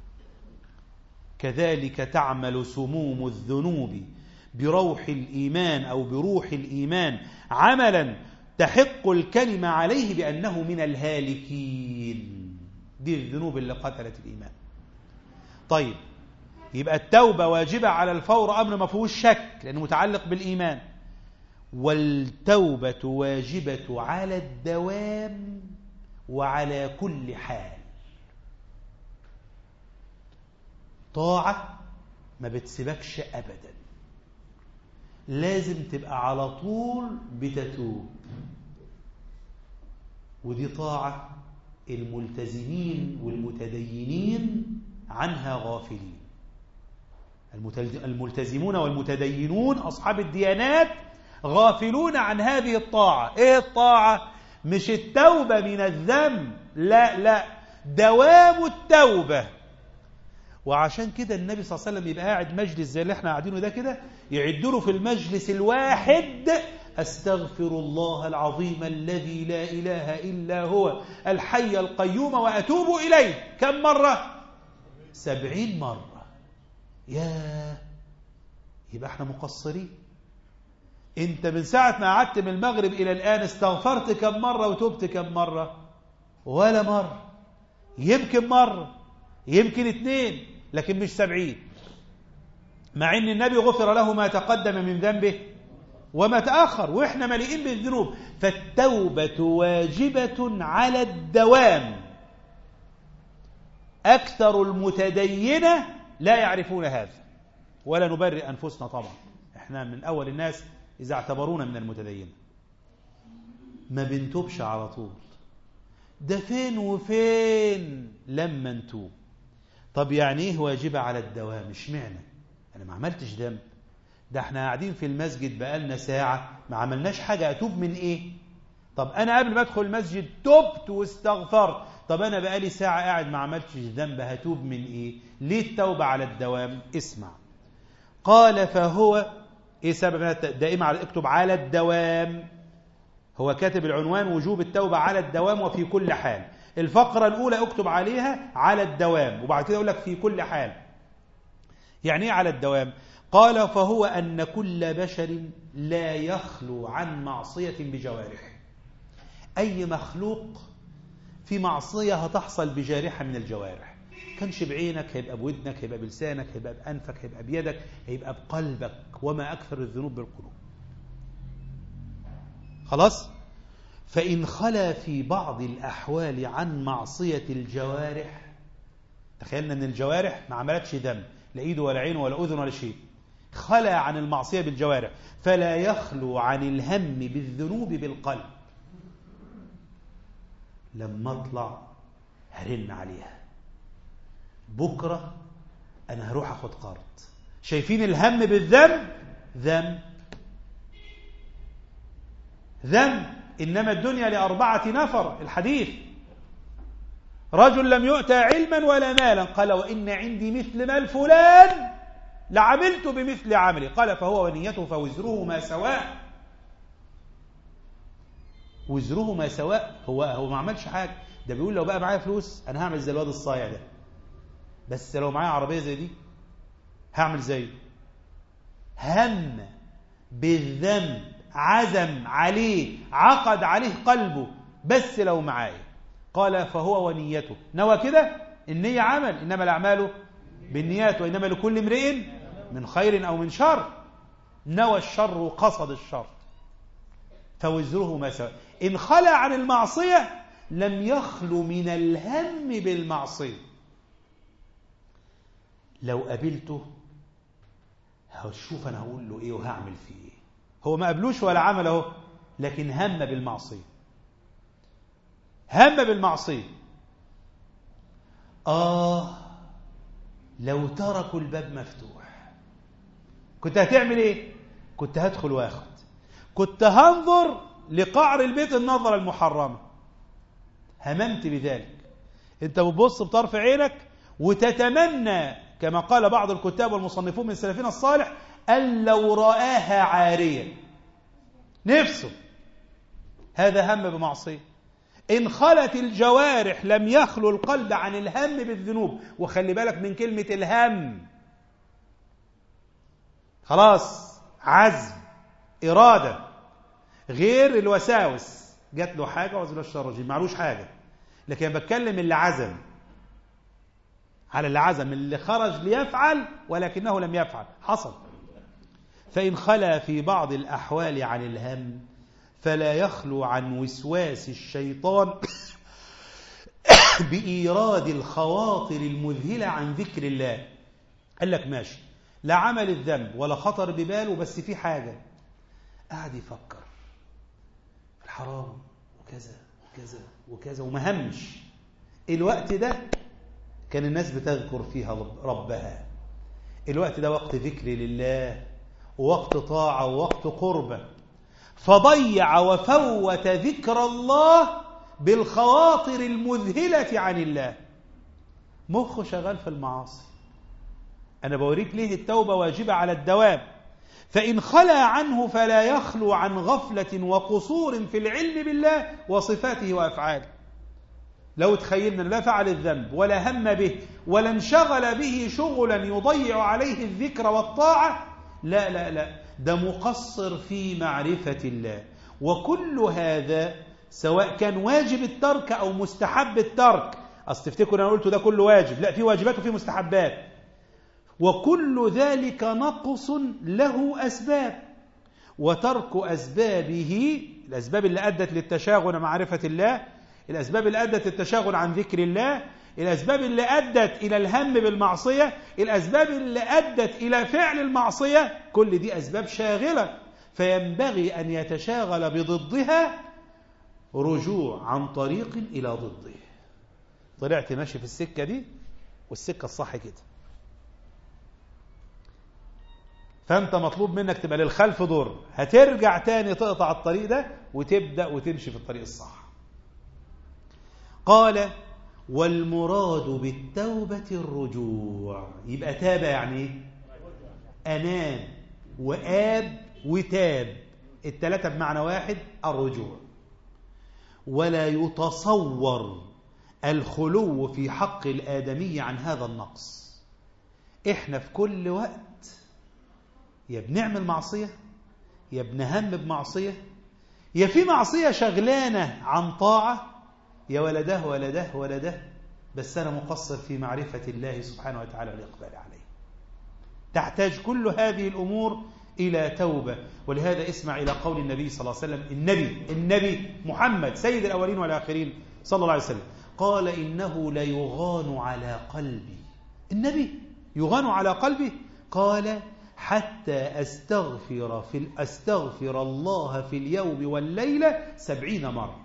كذلك تعمل سموم الذنوب بروح الإيمان أو بروح الإيمان عملا تحق الكلمة عليه بأنه من الهالكين دي الذنوب اللي قتلت الإيمان طيب يبقى التوبة واجبة على الفور أمر ما فيهوش شك لأنه متعلق بالإيمان والتوبة واجبة على الدوام وعلى كل حال طاعة ما بتسيبكش أبدا لازم تبقى على طول بتتوب ودي طاعة الملتزمين والمتدينين عنها غافلين الملتزمون والمتدينون أصحاب الديانات غافلون عن هذه الطاعة إيه الطاعة؟ مش التوبة من الذنب لا لا دوام التوبة وعشان كده النبي صلى الله عليه وسلم يبقى قاعد مجلس زي اللي احنا قاعدينه ده كده يعد له في المجلس الواحد استغفر الله العظيم الذي لا اله الا هو الحي القيوم واتوب اليه كم مره سبعين مره يا يبقى احنا مقصرين انت من ساعه ما قعدت من المغرب الى الان استغفرت كم مره وتوبت كم مره ولا مره يمكن مره يمكن اثنين لكن مش سبعين مع ان النبي غفر له ما تقدم من ذنبه وما تأخر وإحنا مليئين بالذنوب فالتوبة واجبة على الدوام أكثر المتدينة لا يعرفون هذا ولا نبرئ أنفسنا طبعا إحنا من أول الناس إذا اعتبرونا من المتدينة ما بنتوبش على طول ده فين وفين لما نتوب طب يعني ايه واجبة على الدوام اشمعنى انا ما عملتش ذنب ده احنا قاعدين في المسجد بقالنا ساعة ما عملناش حاجة اتوب من ايه طب انا قبل ما ادخل المسجد تبت واستغفرت طب انا بقالي ساعة قاعد ما عملتش ذنب هتوب من ايه ليه التوبة على الدوام اسمع قال فهو ايه سبب دائما على اكتب على الدوام هو كاتب العنوان وجوب التوبة على الدوام وفي كل حال الفقرة الأولى اكتب عليها على الدوام وبعد كده أقول لك في كل حال يعني ايه على الدوام قال فهو أن كل بشر لا يخلو عن معصية بجوارحه أي مخلوق في معصية هتحصل بجارحة من الجوارح كانش بعينك هيبقى بودنك هيبقى بلسانك هيبقى بأنفك هيبقى بيدك هيبقى بقلبك وما أكثر الذنوب بالقلوب خلاص فإن خلا في بعض الأحوال عن معصية الجوارح تخيلنا أن الجوارح ما عملتش ذنب لا إيد ولا عين ولا أذن ولا شيء خلا عن المعصية بالجوارح فلا يخلو عن الهم بالذنوب بالقلب لما اطلع هرن عليها بكرة أنا هروح أخد قرض شايفين الهم بالذنب ذنب ذنب إنما الدنيا لأربعة نفر الحديث رجل لم يؤتى علما ولا مالا قال وإن عندي مثل مال فلان لعملت بمثل عملي قال فهو ونيته فوزرهما سواء وزرهما سواء هو هو ما عملش حاجة ده بيقول لو بقى معايا فلوس أنا هعمل زي الواد الصايع ده بس لو معايا عربية زي دي هعمل زيه هم بالذنب عزم عليه عقد عليه قلبه بس لو معايا قال فهو ونيته نوى كده النية عمل إنما الأعمال بالنيات وإنما لكل امرئ من خير أو من شر نوى الشر وقصد الشر فوزره ما سوى إن خلى عن المعصية لم يخلو من الهم بالمعصية لو قابلته هشوف أنا هقول له إيه وهعمل فيه إيه هو ما قبلوش ولا عمل اهو لكن هم بالمعصية هم بالمعصية آه لو تركوا الباب مفتوح كنت هتعمل ايه كنت هدخل واخد كنت هنظر لقعر البيت النظرة المحرمة هممت بذلك انت بتبص بطرف عينك وتتمنى كما قال بعض الكتاب والمصنفون من سلفنا الصالح أن لو رآها عارية نفسه هذا هم بمعصية إن خلت الجوارح لم يخلو القلب عن الهم بالذنوب وخلي بالك من كلمة الهم خلاص عزم إرادة غير الوساوس جات له حاجة وعزل الشر رجيم معلوش حاجة لكن بتكلم اللي عزم على اللي عزم اللي خرج ليفعل ولكنه لم يفعل حصل فإن خلا في بعض الأحوال عن الهم فلا يخلو عن وسواس الشيطان بإيراد الخواطر المذهلة عن ذكر الله قال لك ماشي لا عمل الذنب ولا خطر بباله بس في حاجة قاعد يفكر في الحرام وكذا وكذا وكذا وما همش الوقت ده كان الناس بتذكر فيها ربها الوقت ده وقت ذكر لله ووقت طاعة ووقت قربة فضيع وفوت ذكر الله بالخواطر المذهلة عن الله مخه شغال في المعاصي أنا بوريك ليه التوبة واجبة على الدوام فإن خلا عنه فلا يخلو عن غفلة وقصور في العلم بالله وصفاته وأفعاله لو تخيلنا لا فعل الذنب ولا هم به ولا انشغل به شغلا يضيع عليه الذكر والطاعة لا لا لا ده مقصر في معرفة الله وكل هذا سواء كان واجب الترك أو مستحب الترك أصل تفتكروا أنا قلت ده كله واجب لا في واجبات وفي مستحبات وكل ذلك نقص له أسباب وترك أسبابه الأسباب اللي أدت للتشاغل عن معرفة الله الأسباب اللي أدت للتشاغل عن ذكر الله الأسباب اللي أدت إلى الهم بالمعصية الأسباب اللي أدت إلى فعل المعصية كل دي أسباب شاغلة فينبغي أن يتشاغل بضدها رجوع عن طريق إلى ضده طلعت ماشي في السكة دي والسكة الصح كده فأنت مطلوب منك تبقى للخلف دور هترجع تاني تقطع الطريق ده وتبدأ وتمشي في الطريق الصح قال والمراد بالتوبة الرجوع يبقى تاب يعني ايه أناب وآب وتاب التلاتة بمعنى واحد الرجوع ولا يتصور الخلو في حق الآدمي عن هذا النقص احنا في كل وقت يا بنعمل معصية يا بنهم بمعصية يا في معصية شغلانة عن طاعة يا ولده ولده ولده بس أنا مقصر في معرفة الله سبحانه وتعالى والإقبال عليه تحتاج كل هذه الأمور إلى توبة ولهذا اسمع إلى قول النبي صلى الله عليه وسلم النبي النبي محمد سيد الأولين والآخرين صلى الله عليه وسلم قال إنه ليغان على قلبي النبي يغان على قلبي قال حتى أستغفر, في أستغفر الله في اليوم والليلة سبعين مرة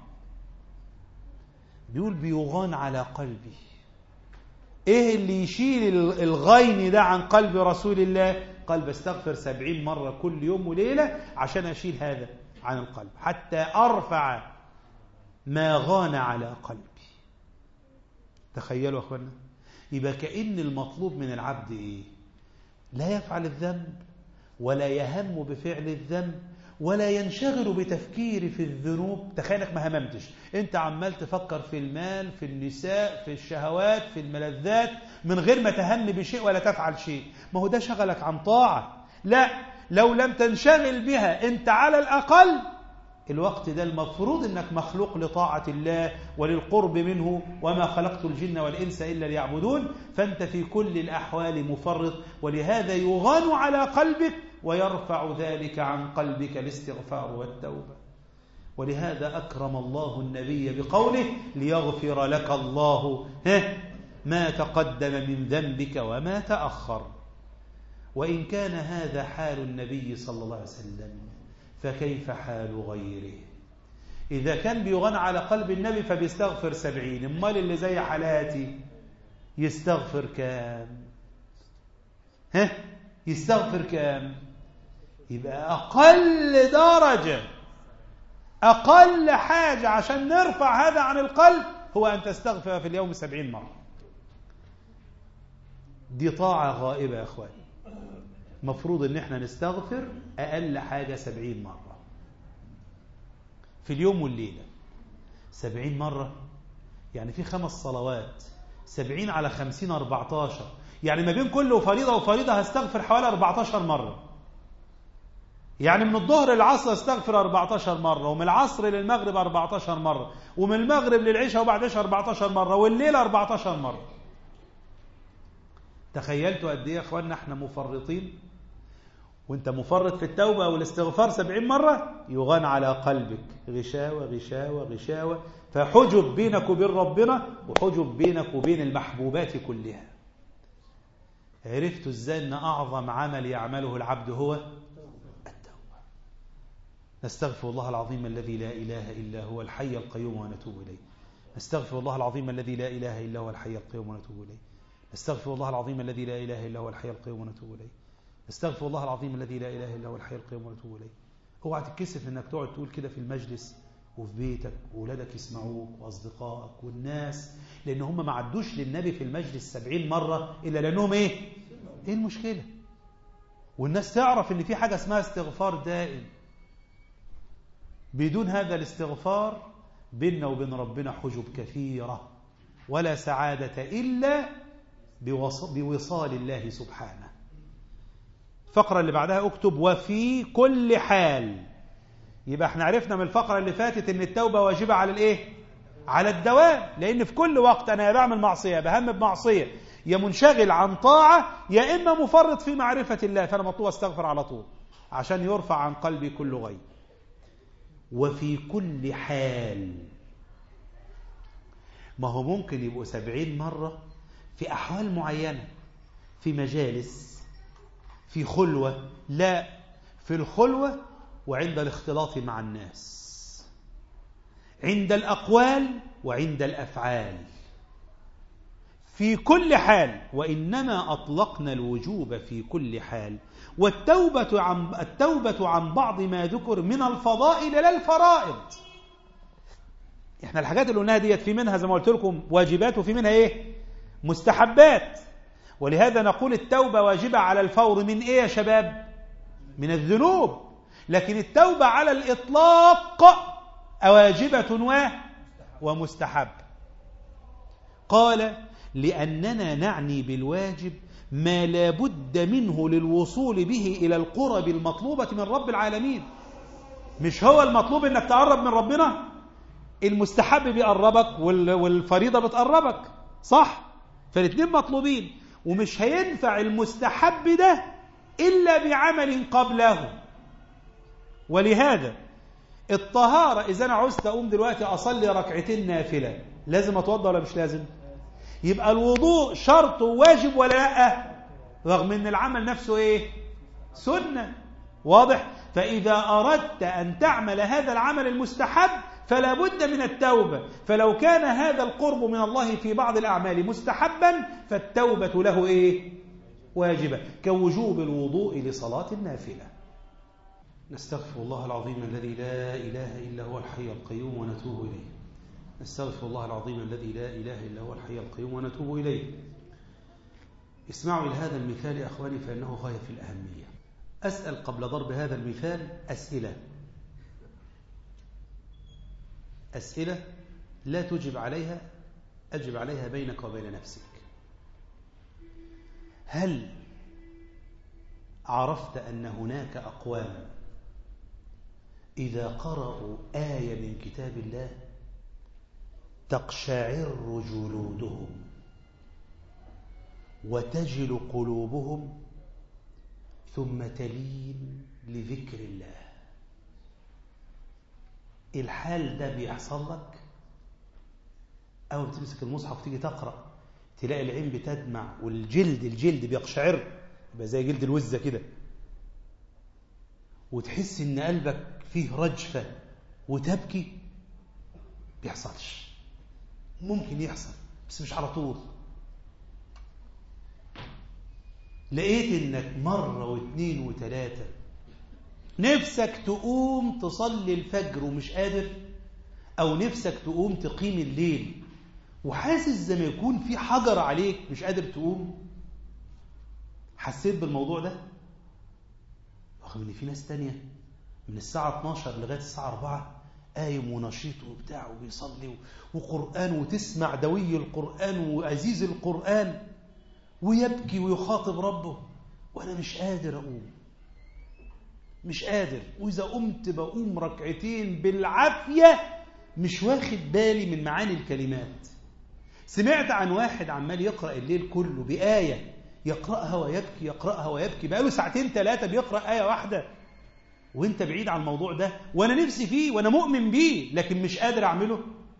بيقول بيغان على قلبي ايه اللي يشيل الغين ده عن قلب رسول الله قال بستغفر سبعين مرة كل يوم وليلة عشان أشيل هذا عن القلب حتى أرفع ما غان على قلبي تخيلوا أخوانا يبقى كأن المطلوب من العبد إيه لا يفعل الذنب ولا يهم بفعل الذنب ولا ينشغل بتفكير في الذنوب تخيلك ما هممتش انت عمال تفكر في المال في النساء في الشهوات في الملذات من غير ما تهم بشيء ولا تفعل شيء ما هو ده شغلك عن طاعة لا لو لم تنشغل بها انت على الأقل الوقت ده المفروض انك مخلوق لطاعة الله وللقرب منه وما خلقت الجن والإنس إلا ليعبدون فأنت في كل الأحوال مفرط ولهذا يغان على قلبك ويرفع ذلك عن قلبك الاستغفار والتوبة ولهذا أكرم الله النبي بقوله ليغفر لك الله ما تقدم من ذنبك وما تأخر وإن كان هذا حال النبي صلى الله عليه وسلم فكيف حال غيره إذا كان بيغنى على قلب النبي فبيستغفر سبعين امال اللي زي حالاتي يستغفر كام ها يستغفر كام يبقى أقل درجة أقل حاجة عشان نرفع هذا عن القلب هو أن تستغفر في اليوم سبعين مرة دي طاعة غائبة يا أخواني مفروض ان احنا نستغفر اقل حاجة سبعين مرة في اليوم والليلة سبعين مرة يعني في خمس صلوات سبعين على خمسين أربعتاشر يعني ما بين كل فريضة وفريضة هستغفر حوالي أربعتاشر مرة يعني من الظهر للعصر استغفر 14 مرة ومن العصر للمغرب 14 مرة ومن المغرب للعشاء وبعد العشاء 14 مرة والليل 14 مرة تخيلتوا قد ايه يا اخوانا احنا مفرطين وانت مفرط في التوبة والاستغفار سبعين مرة يغان على قلبك غشاوة غشاوة غشاوة فحجب بينك وبين ربنا وحجب بينك وبين المحبوبات كلها عرفتوا ازاي ان اعظم عمل يعمله العبد هو التوبة نستغفر الله العظيم الذي لا اله الا هو الحي القيوم ونتوب اليه نستغفر الله العظيم الذي لا اله الا هو الحي القيوم ونتوب اليه نستغفر الله العظيم الذي لا اله الا هو الحي القيوم ونتوب اليه استغفر الله العظيم الذي لا إله إلا هو الحي القيوم ونتوب إليه اوعى تتكسف انك تقعد تقول كده في المجلس وفي بيتك وولادك يسمعوك واصدقائك والناس لان هم ما عدوش للنبي في المجلس سبعين مرة الا لانهم ايه ايه المشكلة والناس تعرف ان في حاجة اسمها استغفار دائم بدون هذا الاستغفار بيننا وبين ربنا حجب كثيرة ولا سعادة إلا بوصال الله سبحانه الفقرة اللي بعدها اكتب وفي كل حال يبقى احنا عرفنا من الفقرة اللي فاتت ان التوبة واجبة على الايه على الدوام لان في كل وقت انا يا بعمل معصية بهم بمعصية يا منشغل عن طاعة يا اما مفرط في معرفة الله فانا مطلوب استغفر على طول عشان يرفع عن قلبي كل غيب وفي كل حال ما هو ممكن يبقوا سبعين مرة في أحوال معينة في مجالس في خلوة لا في الخلوة وعند الاختلاط مع الناس عند الأقوال وعند الأفعال في كل حال وإنما أطلقنا الوجوب في كل حال والتوبة عن, التوبة عن بعض ما ذكر من الفضائل لا الفرائض احنا الحاجات اللي قلناها ديت في منها زي ما قلت لكم واجبات وفي منها ايه مستحبات ولهذا نقول التوبة واجبة على الفور من ايه يا شباب من الذنوب لكن التوبة على الإطلاق واجبة و ومستحب قال لأننا نعني بالواجب ما لا بد منه للوصول به إلى القرب المطلوبة من رب العالمين مش هو المطلوب انك تقرب من ربنا المستحب بيقربك والفريضة بتقربك صح فالاثنين مطلوبين ومش هينفع المستحب ده إلا بعمل قبله ولهذا الطهارة إذا أنا عوزت أقوم دلوقتي أصلي ركعتين نافلة لازم أتوضى ولا مش لازم يبقى الوضوء شرط وواجب ولا لا رغم ان العمل نفسه ايه سنة واضح فإذا أردت أن تعمل هذا العمل المستحب فلا بد من التوبة فلو كان هذا القرب من الله في بعض الأعمال مستحبا فالتوبة له إيه واجبة كوجوب الوضوء لصلاة النافلة نستغفر الله العظيم الذي لا إله إلا هو الحي القيوم ونتوب إليه نستغفر الله العظيم الذي لا إله إلا هو الحي القيوم ونتوب إليه اسمعوا إلى هذا المثال يا أخواني فإنه غاية في الأهمية أسأل قبل ضرب هذا المثال أسئلة أسئلة لا تجب عليها أجب عليها بينك وبين نفسك هل عرفت أن هناك أقوام إذا قرأوا آية من كتاب الله تقشعر جلودهم وتجل قلوبهم ثم تلين لذكر الله الحال ده بيحصل لك أول ما تمسك المصحف تيجي تقرأ تلاقي العين بتدمع والجلد الجلد بيقشعر يبقى زي جلد الوزة كده وتحس ان قلبك فيه رجفة وتبكي بيحصلش ممكن يحصل بس مش على طول لقيت انك مرة واثنين وثلاثة نفسك تقوم تصلي الفجر ومش قادر او نفسك تقوم تقيم الليل وحاسس زي ما يكون في حجر عليك مش قادر تقوم حسيت بالموضوع ده رغم ان في ناس تانية من الساعة 12 لغاية الساعة 4 قايم ونشيط وبتاع وبيصلي وقرآن وتسمع دوي القرآن وعزيز القرآن ويبكي ويخاطب ربه وأنا مش قادر أقوم مش قادر وإذا قمت بقوم ركعتين بالعافية مش واخد بالي من معاني الكلمات سمعت عن واحد عمال يقرأ الليل كله بآية يقرأها ويبكي يقرأها ويبكي بقاله ساعتين ثلاثة بيقرأ آية واحدة وانت بعيد عن الموضوع ده وانا نفسي فيه وانا مؤمن بيه لكن مش قادر اعمله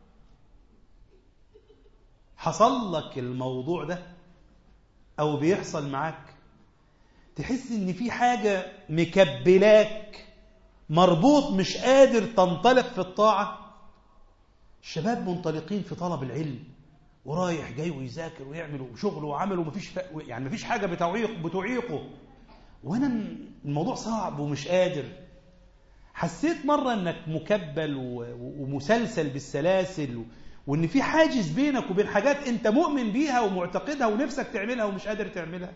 حصل لك الموضوع ده او بيحصل معاك تحس ان في حاجة مكبلاك مربوط مش قادر تنطلق في الطاعة الشباب منطلقين في طلب العلم ورايح جاي ويذاكر ويعمل وشغله وعمله ومفيش ف... يعني مفيش حاجة بتعيق بتعيقه وانا الموضوع صعب ومش قادر حسيت مرة انك مكبل ومسلسل بالسلاسل وان في حاجز بينك وبين حاجات انت مؤمن بيها ومعتقدها ونفسك تعملها ومش قادر تعملها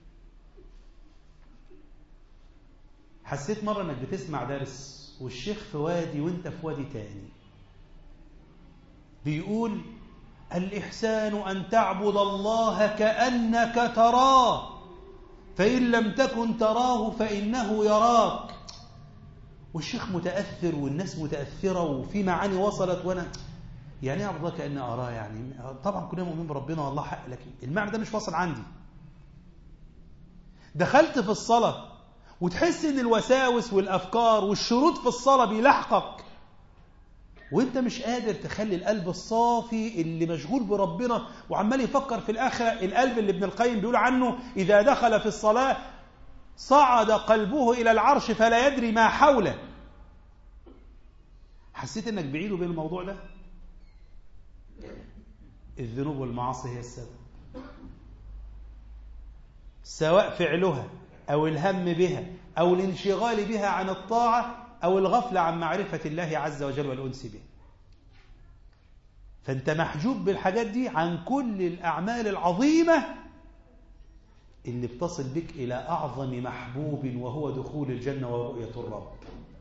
حسيت مرة انك بتسمع درس والشيخ في وادي وانت في وادي تاني بيقول الإحسان أن تعبد الله كأنك تراه فإن لم تكن تراه فإنه يراك والشيخ متأثر والناس متأثرة وفي معاني وصلت وأنا يعني اعبد الله كأني أراه يعني طبعا كلنا مؤمنين بربنا والله حق لكن المعنى ده مش واصل عندي دخلت في الصلاة وتحس ان الوساوس والأفكار والشروط في الصلاة بيلاحقك وانت مش قادر تخلي القلب الصافي اللي مشغول بربنا وعمال يفكر في الآخرة القلب اللي ابن القيم بيقول عنه إذا دخل في الصلاة صعد قلبه إلى العرش فلا يدري ما حوله حسيت انك بعيد وبين الموضوع ده الذنوب والمعاصي هي السبب سواء فعلها أو الهم بها أو الانشغال بها عن الطاعة أو الغفلة عن معرفة الله عز وجل والأنس به فأنت محجوب بالحاجات دي عن كل الأعمال العظيمة اللي بتصل بك إلى أعظم محبوب وهو دخول الجنة ورؤية الرب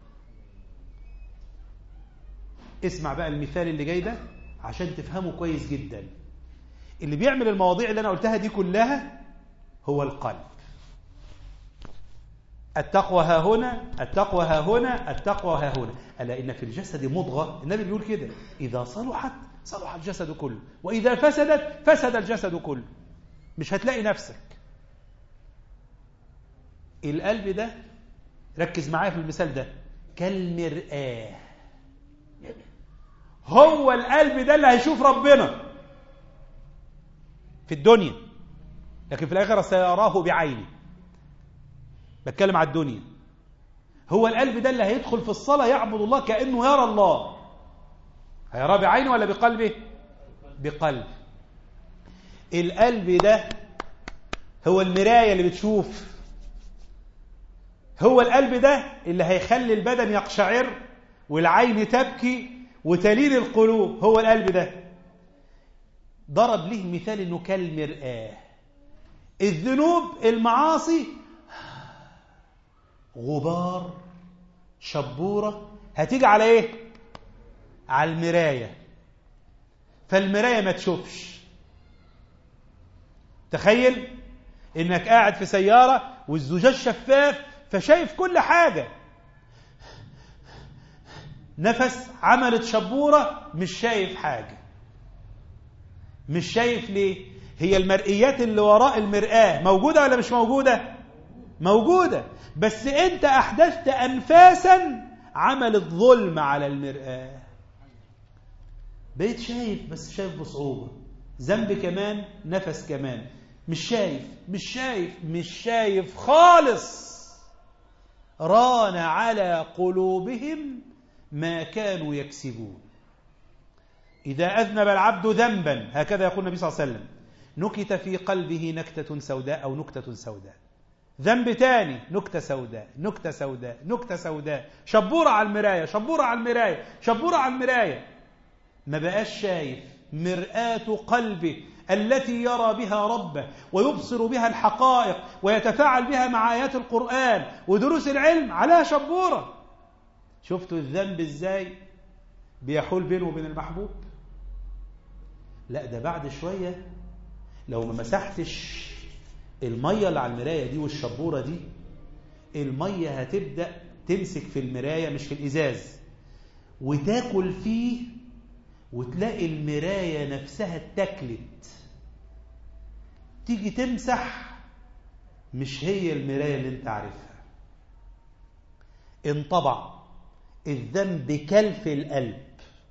اسمع بقى المثال اللي جاي ده عشان تفهمه كويس جدا اللي بيعمل المواضيع اللي أنا قلتها دي كلها هو القلب التقوى ها هنا التقوى ها هنا التقوى ها هنا ألا إن في الجسد مضغة النبي بيقول كده إذا صلحت صلح الجسد كله وإذا فسدت فسد الجسد كله مش هتلاقي نفسك القلب ده ركز معايا في المثال ده كالمرآة هو القلب ده اللي هيشوف ربنا في الدنيا لكن في الآخرة سيراه بعينه بتكلم على الدنيا هو القلب ده اللي هيدخل في الصلاة يعبد الله كأنه يرى الله هيراه بعينه ولا بقلبه بقلب القلب ده هو المراية اللي بتشوف هو القلب ده اللي هيخلي البدن يقشعر والعين تبكي وتلين القلوب هو القلب ده ضرب له مثال انه كالمرآة الذنوب المعاصي غبار شبورة هتيجي على ايه على المراية فالمراية ما تشوفش تخيل انك قاعد في سيارة والزجاج شفاف فشايف كل حاجة نفس عملت شبورة مش شايف حاجة مش شايف ليه هي المرئيات اللي وراء المرآة موجودة ولا مش موجودة موجودة بس انت احدثت انفاسا عملت ظلم على المرآة بقيت شايف بس شايف بصعوبة ذنب كمان نفس كمان مش شايف مش شايف مش شايف خالص ران على قلوبهم ما كانوا يكسبون إذا أذنب العبد ذنبا هكذا يقول النبي صلى الله عليه وسلم نكت في قلبه نكتة سوداء أو نكتة سوداء ذنب تاني نكتة سوداء نكتة سوداء نكتة سوداء شبورة على المراية شبورة على المراية شبورة على المراية ما بقاش شايف مرآة قلبه التي يرى بها ربه ويبصر بها الحقائق ويتفاعل بها مع آيات القرآن ودروس العلم عليها شبورة شفتوا الذنب ازاي بيحول بينه وبين المحبوب لا ده بعد شوية لو ما مسحتش المية اللي على المراية دي والشبورة دي المية هتبدأ تمسك في المراية مش في الإزاز وتاكل فيه وتلاقي المراية نفسها اتاكلت تيجي تمسح مش هي المراية اللي انت عارفها انطبع الذنب كلف القلب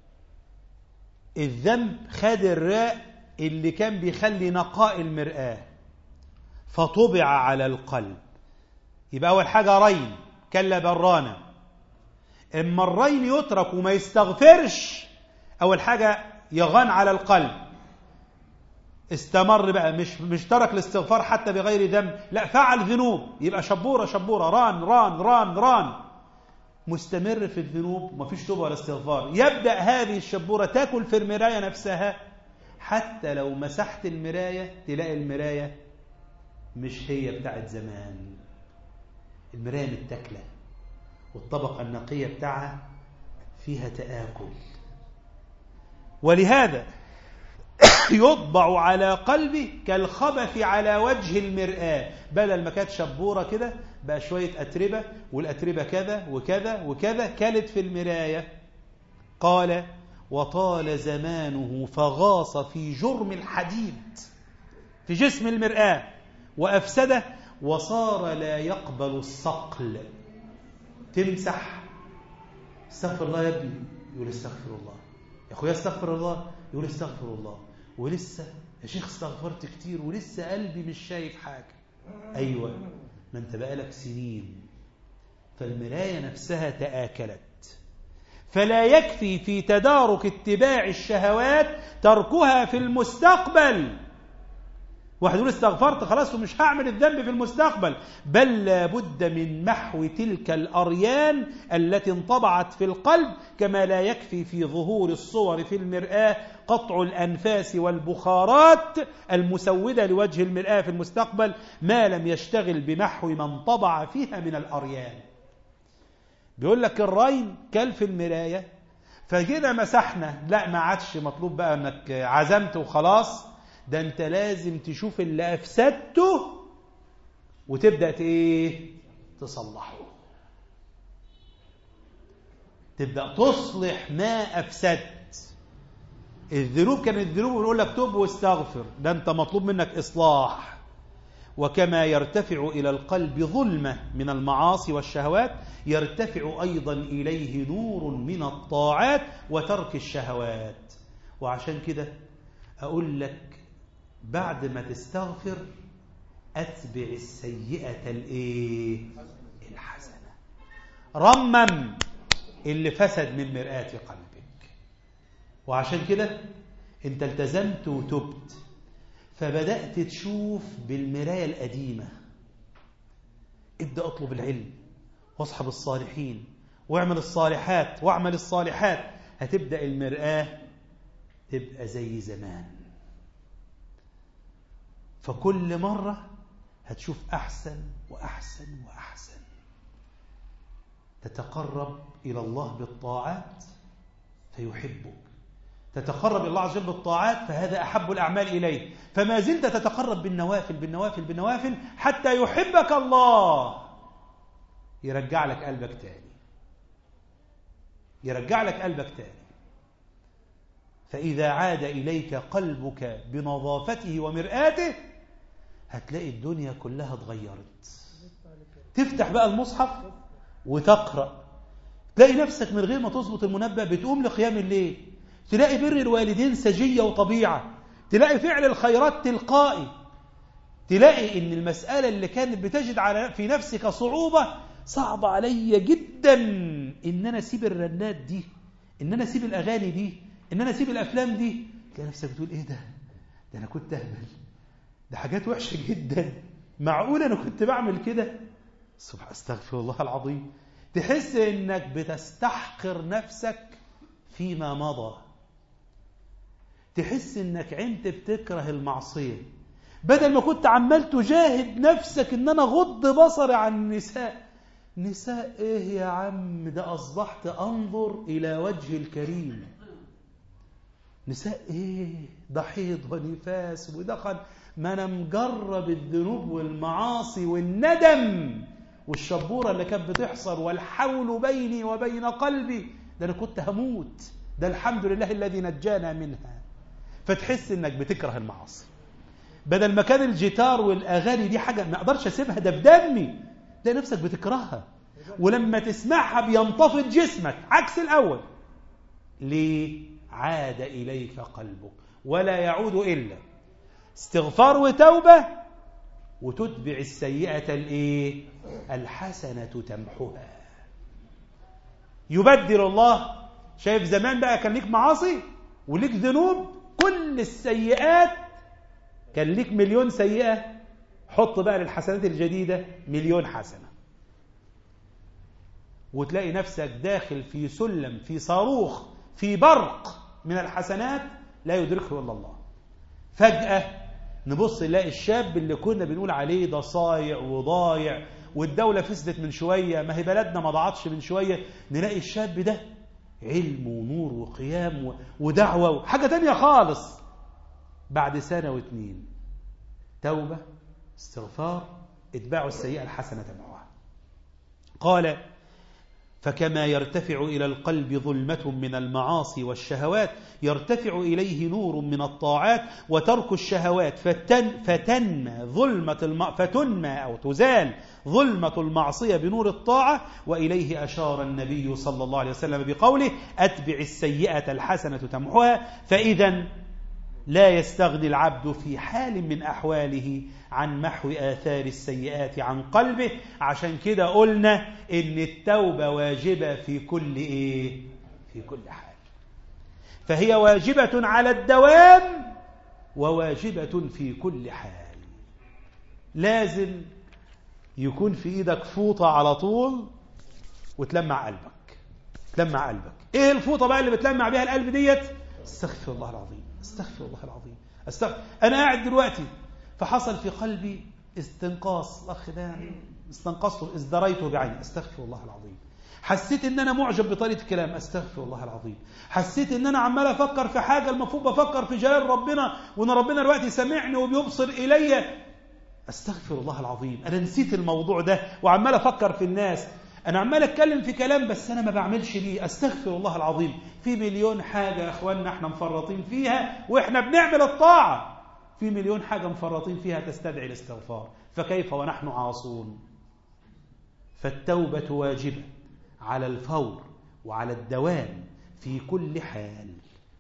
الذنب خد الراء اللي كان بيخلي نقاء المرآة فطبع على القلب يبقى أول حاجة رين كلا برانا اما الرين يترك وما يستغفرش اول حاجه يغان على القلب استمر بقى مش مش ترك الاستغفار حتى بغير ذنب لا فعل ذنوب يبقى شبوره شبوره ران ران ران ران مستمر في الذنوب ومفيش توبه ولا استغفار يبدا هذه الشبوره تاكل في المرايه نفسها حتى لو مسحت المرايه تلاقي المرايه مش هي بتاعت زمان المرايه متاكله والطبقة النقية بتاعها فيها تآكل ولهذا يطبع على قلبي كالخبث على وجه المرآة بدل ما كانت شبورة كده بقى شوية أتربة والأتربة كذا وكذا وكذا كلت في المراية قال وطال زمانه فغاص في جرم الحديد في جسم المرآة وأفسده وصار لا يقبل الصقل تمسح استغفر الله يا ابني يقول استغفر الله يا اخويا استغفر الله يقول استغفر الله ولسه يا شيخ استغفرت كتير ولسه قلبي مش شايف حاجه ايوه ما انت بقالك سنين فالمرايه نفسها تاكلت فلا يكفي في تدارك اتباع الشهوات تركها في المستقبل واحد يقول استغفرت خلاص ومش هعمل الذنب في المستقبل بل لابد من محو تلك الأريان التي انطبعت في القلب كما لا يكفي في ظهور الصور في المرآة قطع الأنفاس والبخارات المسودة لوجه المرآة في المستقبل ما لم يشتغل بمحو ما انطبع فيها من الأريان بيقول لك الرين كل في المراية فكده مسحنا لا ما عادش مطلوب بقى انك عزمت وخلاص ده انت لازم تشوف اللي افسدته وتبدا ايه تصلحه تبدا تصلح ما افسدت الذنوب كانت ذنوب ونقول لك توب واستغفر ده انت مطلوب منك اصلاح وكما يرتفع الى القلب ظلمه من المعاصي والشهوات يرتفع ايضا اليه نور من الطاعات وترك الشهوات وعشان كده اقول لك بعد ما تستغفر أتبع السيئة الإيه؟ الحسنة رمم اللي فسد من مرآة قلبك وعشان كده انت التزمت وتبت فبدأت تشوف بالمراية القديمة ابدأ اطلب العلم واصحب الصالحين واعمل الصالحات واعمل الصالحات هتبدأ المرآة تبقى زي زمان فكل مرة هتشوف أحسن وأحسن وأحسن تتقرب إلى الله بالطاعات فيحبك تتقرب إلى الله عز وجل بالطاعات فهذا أحب الأعمال إليه فما زلت تتقرب بالنوافل بالنوافل بالنوافل حتى يحبك الله يرجع لك قلبك تاني يرجع لك قلبك تاني فإذا عاد إليك قلبك بنظافته ومرآته هتلاقي الدنيا كلها اتغيرت تفتح بقى المصحف وتقرأ تلاقي نفسك من غير ما تظبط المنبه بتقوم لقيام الليل تلاقي بر الوالدين سجية وطبيعة تلاقي فعل الخيرات تلقائي تلاقي ان المسألة اللي كانت بتجد على في نفسك صعوبة صعبة عليا جدا ان انا اسيب الرنات دي ان انا اسيب الاغاني دي ان انا اسيب الافلام دي تلاقي نفسك بتقول ايه ده ده انا كنت اهبل ده حاجات وحشة جدا معقول انا كنت بعمل كده سبحان استغفر الله العظيم تحس انك بتستحقر نفسك فيما مضى تحس انك عمت بتكره المعصية بدل ما كنت عمال تجاهد نفسك ان انا غض بصري عن النساء نساء ايه يا عم ده اصبحت انظر الى وجه الكريم نساء ايه ده حيض ونفاس ودخل ما انا مجرب الذنوب والمعاصي والندم والشبورة اللي كانت بتحصل والحول بيني وبين قلبي ده انا كنت هموت ده الحمد لله الذي نجانا منها فتحس انك بتكره المعاصي بدل ما كان الجيتار والاغاني دي حاجه ما اقدرش اسيبها ده بدمي تلاقي نفسك بتكرهها ولما تسمعها بينتفض جسمك عكس الاول ليه عاد اليك قلبك ولا يعود الا استغفار وتوبه وتتبع السيئه الايه الحسنه تمحها يبدل الله شايف زمان بقى كان ليك معاصي وليك ذنوب كل السيئات كان ليك مليون سيئة حط بقى للحسنات الجديدة مليون حسنة وتلاقي نفسك داخل في سلم في صاروخ في برق من الحسنات لا يدركه إلا الله فجأة نبص نلاقي الشاب اللي كنا بنقول عليه ده صايع وضايع والدولة فسدت من شوية ما هي بلدنا ما ضاعتش من شوية نلاقي الشاب ده علم ونور وقيام ودعوة وحاجة تانية خالص بعد سنة واتنين توبة استغفار اتباع السيئة الحسنة تبعها قال فكما يرتفع إلى القلب ظلمة من المعاصي والشهوات يرتفع إليه نور من الطاعات وترك الشهوات فتن فتنمى ظلمة الم... فتنمى أو تزال ظلمة المعصية بنور الطاعة وإليه أشار النبي صلى الله عليه وسلم بقوله أتبع السيئة الحسنة تمحها فإذا لا يستغني العبد في حال من أحواله عن محو آثار السيئات عن قلبه عشان كده قلنا إن التوبة واجبة في كل إيه؟ في كل حال فهي واجبة على الدوام وواجبة في كل حال لازم يكون في إيدك فوطة على طول وتلمع قلبك تلمع قلبك إيه الفوطة بقى اللي بتلمع بيها القلب ديت استغفر الله العظيم استغفر الله العظيم استغفر انا قاعد دلوقتي فحصل في قلبي استنقاص الاخ ده يعني استنقصته ازدريته بعيني استغفر الله العظيم حسيت ان انا معجب بطريقه الكلام استغفر الله العظيم حسيت ان انا عمال افكر في حاجه المفروض بفكر في جلال ربنا وان ربنا دلوقتي سامعني وبيبصر الي استغفر الله العظيم انا نسيت الموضوع ده وعمال افكر في الناس أنا عمال أتكلم في كلام بس أنا ما بعملش ليه أستغفر الله العظيم في مليون حاجة يا أخواننا إحنا مفرطين فيها وإحنا بنعمل الطاعة في مليون حاجة مفرطين فيها تستدعي الاستغفار فكيف ونحن عاصون فالتوبة واجبة على الفور وعلى الدوام في كل حال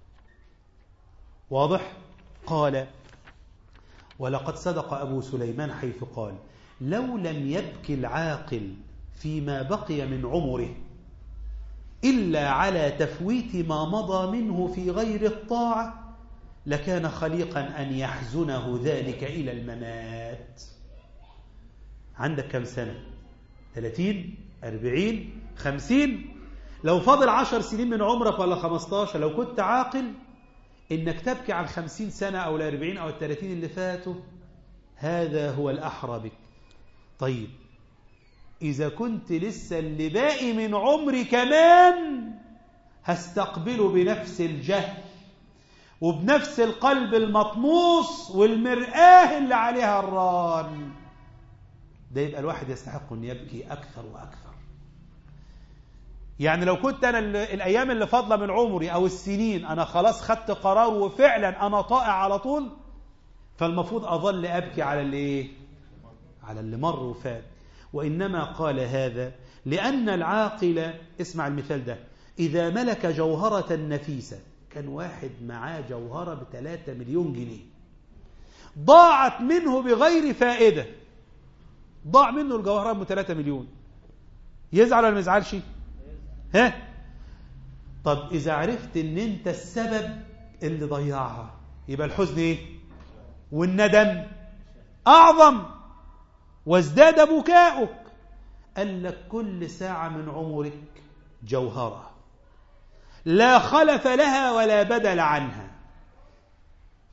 واضح قال ولقد صدق أبو سليمان حيث قال لو لم يبكي العاقل فيما بقي من عمره إلا على تفويت ما مضى منه في غير الطاعة لكان خليقا أن يحزنه ذلك إلى الممات عندك كم سنة؟ 30 40 50 لو فاضل عشر سنين من عمرك ولا 15 لو كنت عاقل إنك تبكي عن 50 سنة أو الأربعين أو الثلاثين اللي فاتوا هذا هو الأحرى بك طيب إذا كنت لسه اللي باقي من عمري كمان هستقبله بنفس الجهل وبنفس القلب المطموس والمرآة اللي عليها الران ده يبقى الواحد يستحق أن يبكي أكثر وأكثر يعني لو كنت أنا الأيام اللي فاضلة من عمري أو السنين أنا خلاص خدت قرار وفعلا أنا طائع على طول فالمفروض أظل أبكي على اللي إيه؟ على اللي مر وفات وإنما قال هذا لأن العاقل اسمع المثال ده إذا ملك جوهرة نفيسة كان واحد معاه جوهرة بثلاثة مليون جنيه ضاعت منه بغير فائدة ضاع منه الجوهرة بثلاثة مليون يزعل ولا ما يزعلش ها طب إذا عرفت إن أنت السبب اللي ضيعها يبقى الحزن إيه والندم أعظم وازداد بكاؤك قال لك كل ساعة من عمرك جوهرة لا خلف لها ولا بدل عنها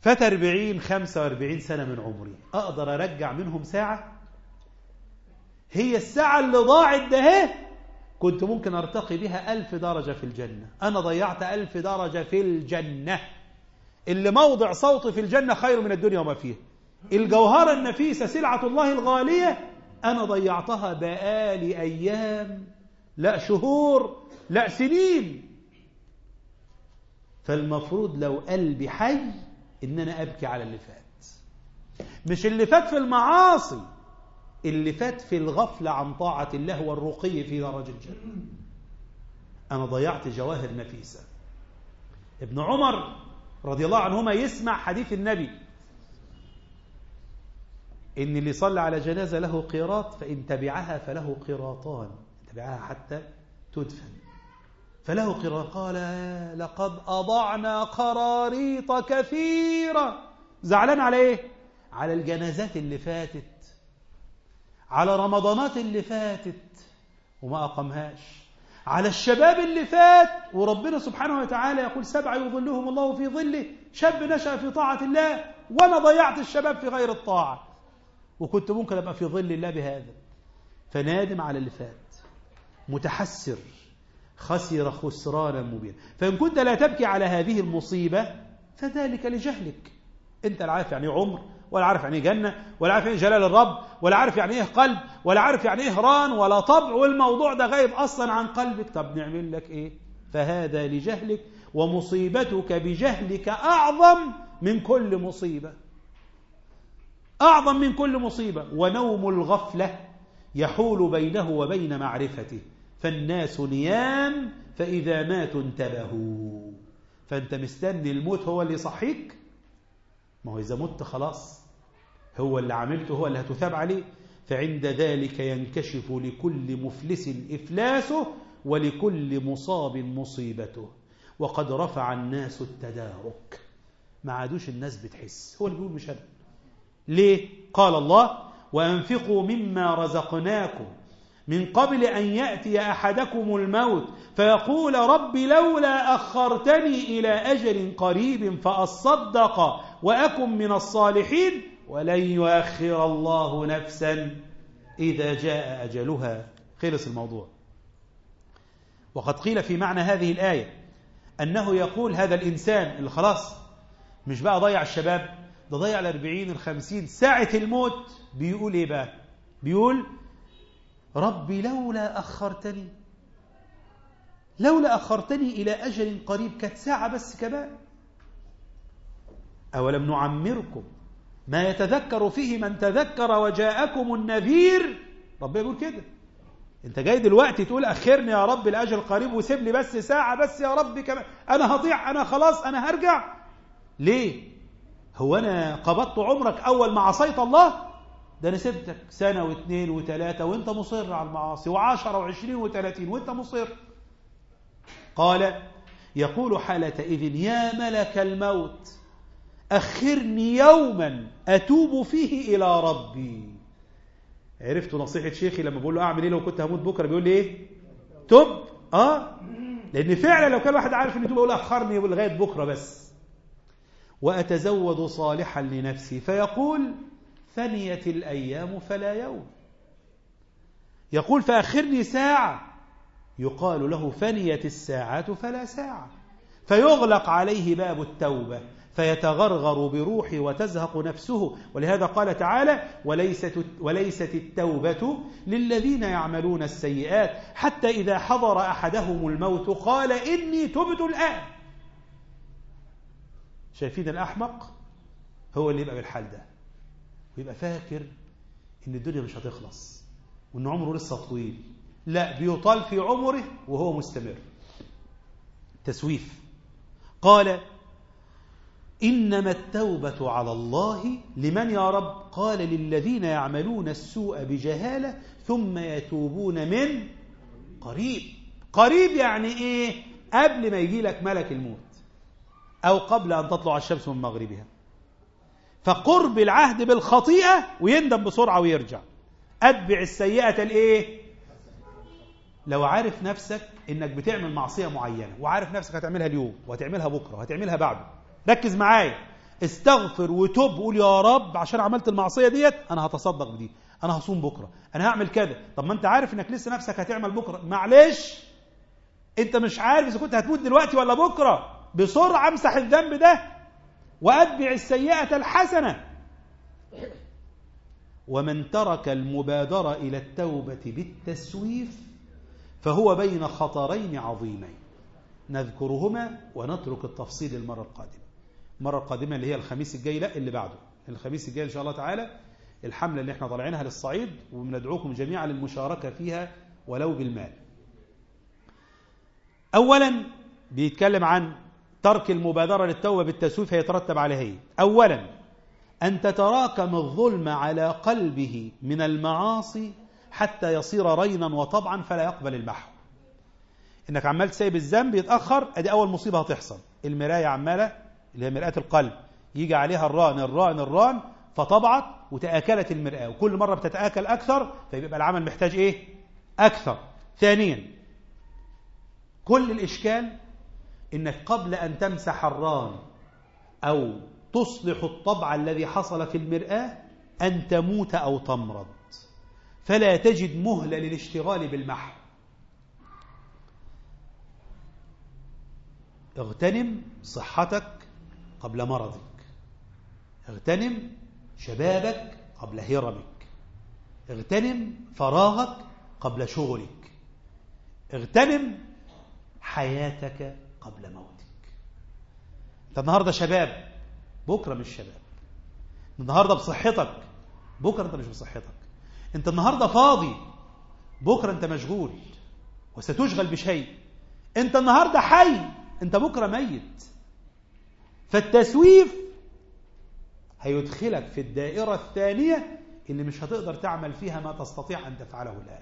فات 40 45 سنة من عمري أقدر أرجع منهم ساعة هي الساعة اللي ضاعت ده كنت ممكن أرتقي بها ألف درجة في الجنة أنا ضيعت ألف درجة في الجنة اللي موضع صوتي في الجنة خير من الدنيا وما فيها الجوهرة النفيسة سلعة الله الغالية أنا ضيعتها بقالي أيام لا شهور لا سنين فالمفروض لو قلبي حي إن أنا أبكي على اللي فات مش اللي فات في المعاصي اللي فات في الغفلة عن طاعة الله والرقي في درج الجنة أنا ضيعت جواهر نفيسة ابن عمر رضي الله عنهما يسمع حديث النبي إن اللي صلى على جنازة له قيراط فإن تبعها فله قيراطان تبعها حتى تدفن فله قراط قال لقد أضعنا قراريط كثيرة زعلان على إيه؟ على الجنازات اللي فاتت على رمضانات اللي فاتت وما أقمهاش على الشباب اللي فات وربنا سبحانه وتعالى يقول سبعة يظلهم الله في ظله شاب نشأ في طاعة الله وأنا ضيعت الشباب في غير الطاعة وكنت ممكن أبقى في ظل الله بهذا فنادم على اللي فات متحسر خسر خسرانا مبينا فإن كنت لا تبكي على هذه المصيبة فذلك لجهلك أنت لا عارف يعني عمر ولا عارف يعني جنة ولا عارف يعني جلال الرب ولا عارف يعني إيه قلب ولا عارف يعني إيه ران ولا طبع والموضوع ده غايب أصلا عن قلبك طب نعمل لك إيه فهذا لجهلك ومصيبتك بجهلك أعظم من كل مصيبة أعظم من كل مصيبة ونوم الغفلة يحول بينه وبين معرفته فالناس نيام فإذا ماتوا انتبهوا فأنت مستني الموت هو اللي يصحيك ما هو إذا مت خلاص هو اللي عملته هو اللي هتثاب عليه فعند ذلك ينكشف لكل مفلس إفلاسه ولكل مصاب مصيبته وقد رفع الناس التدارك ما عادوش الناس بتحس هو اللي بيقول مش أنا ليه؟ قال الله وأنفقوا مما رزقناكم من قبل أن يأتي أحدكم الموت فيقول رب لولا أخرتني إلى أجل قريب فأصدق وأكن من الصالحين ولن يؤخر الله نفسا إذا جاء أجلها خلص الموضوع وقد قيل في معنى هذه الآية أنه يقول هذا الإنسان اللي خلاص مش بقى ضيع الشباب ده ضيع الأربعين الخمسين ساعة الموت بيقول إيه بقى بيقول ربي لولا أخرتني لولا أخرتني إلى أجل قريب كانت ساعة بس كمان أولم نعمركم ما يتذكر فيه من تذكر وجاءكم النذير ربنا يقول كده انت جاي دلوقتي تقول اخرني يا رب الاجل قريب وسيب لي بس ساعه بس يا رب كمان انا هضيع انا خلاص انا هرجع ليه هو انا قبضت عمرك اول ما عصيت الله ده انا سبتك سنه واثنين وثلاثه وانت مصر على المعاصي وعشرة وعشرين وثلاثين وانت مصر قال يقول حالة إذن يا ملك الموت أخرني يوما أتوب فيه إلى ربي عرفت نصيحة شيخي لما بقول له أعمل إيه لو كنت هموت بكرة بيقول لي إيه تب آه لأن فعلا لو كان واحد عارف إن تب يقول أخرني لغاية بكرة بس وأتزود صالحا لنفسي فيقول ثنيت الأيام فلا يوم يقول فأخرني ساعة يقال له فنيت الساعات فلا ساعة فيغلق عليه باب التوبة فيتغرغر بروحه وتزهق نفسه ولهذا قال تعالى وليست, وليست التوبة للذين يعملون السيئات حتى إذا حضر أحدهم الموت قال إني تبت الآن شايفين الأحمق هو اللي يبقى بالحال ده ويبقى فاكر إن الدنيا مش هتخلص وإن عمره لسه طويل لا بيطال في عمره وهو مستمر تسويف قال إنما التوبة على الله لمن يا رب قال للذين يعملون السوء بجهالة ثم يتوبون من قريب قريب يعني إيه قبل ما يجي لك ملك الموت أو قبل أن تطلع الشمس من مغربها فقرب العهد بالخطيئة ويندم بسرعة ويرجع أتبع السيئة الإيه لو عارف نفسك انك بتعمل معصيه معينه وعارف نفسك هتعملها اليوم وهتعملها بكره وهتعملها بعده ركز معايا استغفر وتوب وقول يا رب عشان عملت المعصيه ديت انا هتصدق بدي انا هصوم بكره انا هعمل كذا طب ما انت عارف انك لسه نفسك هتعمل بكره معلش انت مش عارف اذا كنت هتموت دلوقتي ولا بكره بسرعه امسح الذنب ده واتبع السيئه الحسنه ومن ترك المبادره الى التوبه بالتسويف فهو بين خطرين عظيمين نذكرهما ونترك التفصيل المره القادمه المره القادمه اللي هي الخميس الجاي لا اللي بعده الخميس الجاي ان شاء الله تعالى الحمله اللي احنا طالعينها للصعيد وبندعوكم جميعا للمشاركه فيها ولو بالمال اولا بيتكلم عن ترك المبادره للتوبه بالتسويف هيترتب عليه ايه اولا ان تتراكم الظلم على قلبه من المعاصي حتى يصير رينا وطبعا فلا يقبل المحو انك عمال تسيب الذنب يتاخر ادي اول مصيبه هتحصل المرايه عماله اللي هي مرآة القلب يجي عليها الران الران الران فطبعت وتآكلت المرآة وكل مرة بتتآكل أكثر فيبقى العمل محتاج إيه؟ أكثر ثانيا كل الإشكال إنك قبل أن تمسح الران أو تصلح الطبع الذي حصل في المرآة أن تموت أو تمرض فلا تجد مهلة للاشتغال بالمحو اغتنم صحتك قبل مرضك اغتنم شبابك قبل هرمك اغتنم فراغك قبل شغلك اغتنم حياتك قبل موتك انت النهارده شباب بكره مش شباب النهارده بصحتك بكره انت مش بصحتك انت النهارده فاضي بكره انت مشغول وستشغل بشيء انت النهارده حي انت بكره ميت فالتسويف هيدخلك في الدائرة الثانية اللي مش هتقدر تعمل فيها ما تستطيع أن تفعله الآن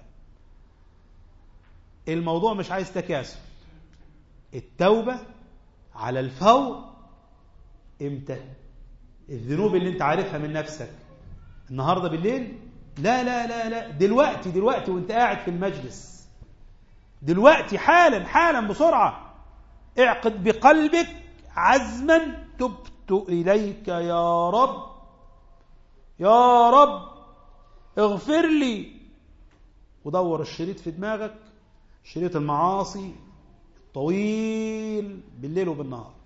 الموضوع مش عايز تكاسل التوبة على الفور امتى الذنوب اللي انت عارفها من نفسك النهاردة بالليل لا لا لا لا دلوقتي دلوقتي وانت قاعد في المجلس دلوقتي حالا حالا بسرعة اعقد بقلبك عزما تبت إليك يا رب يا رب اغفر لي ودور الشريط في دماغك شريط المعاصي طويل بالليل وبالنهار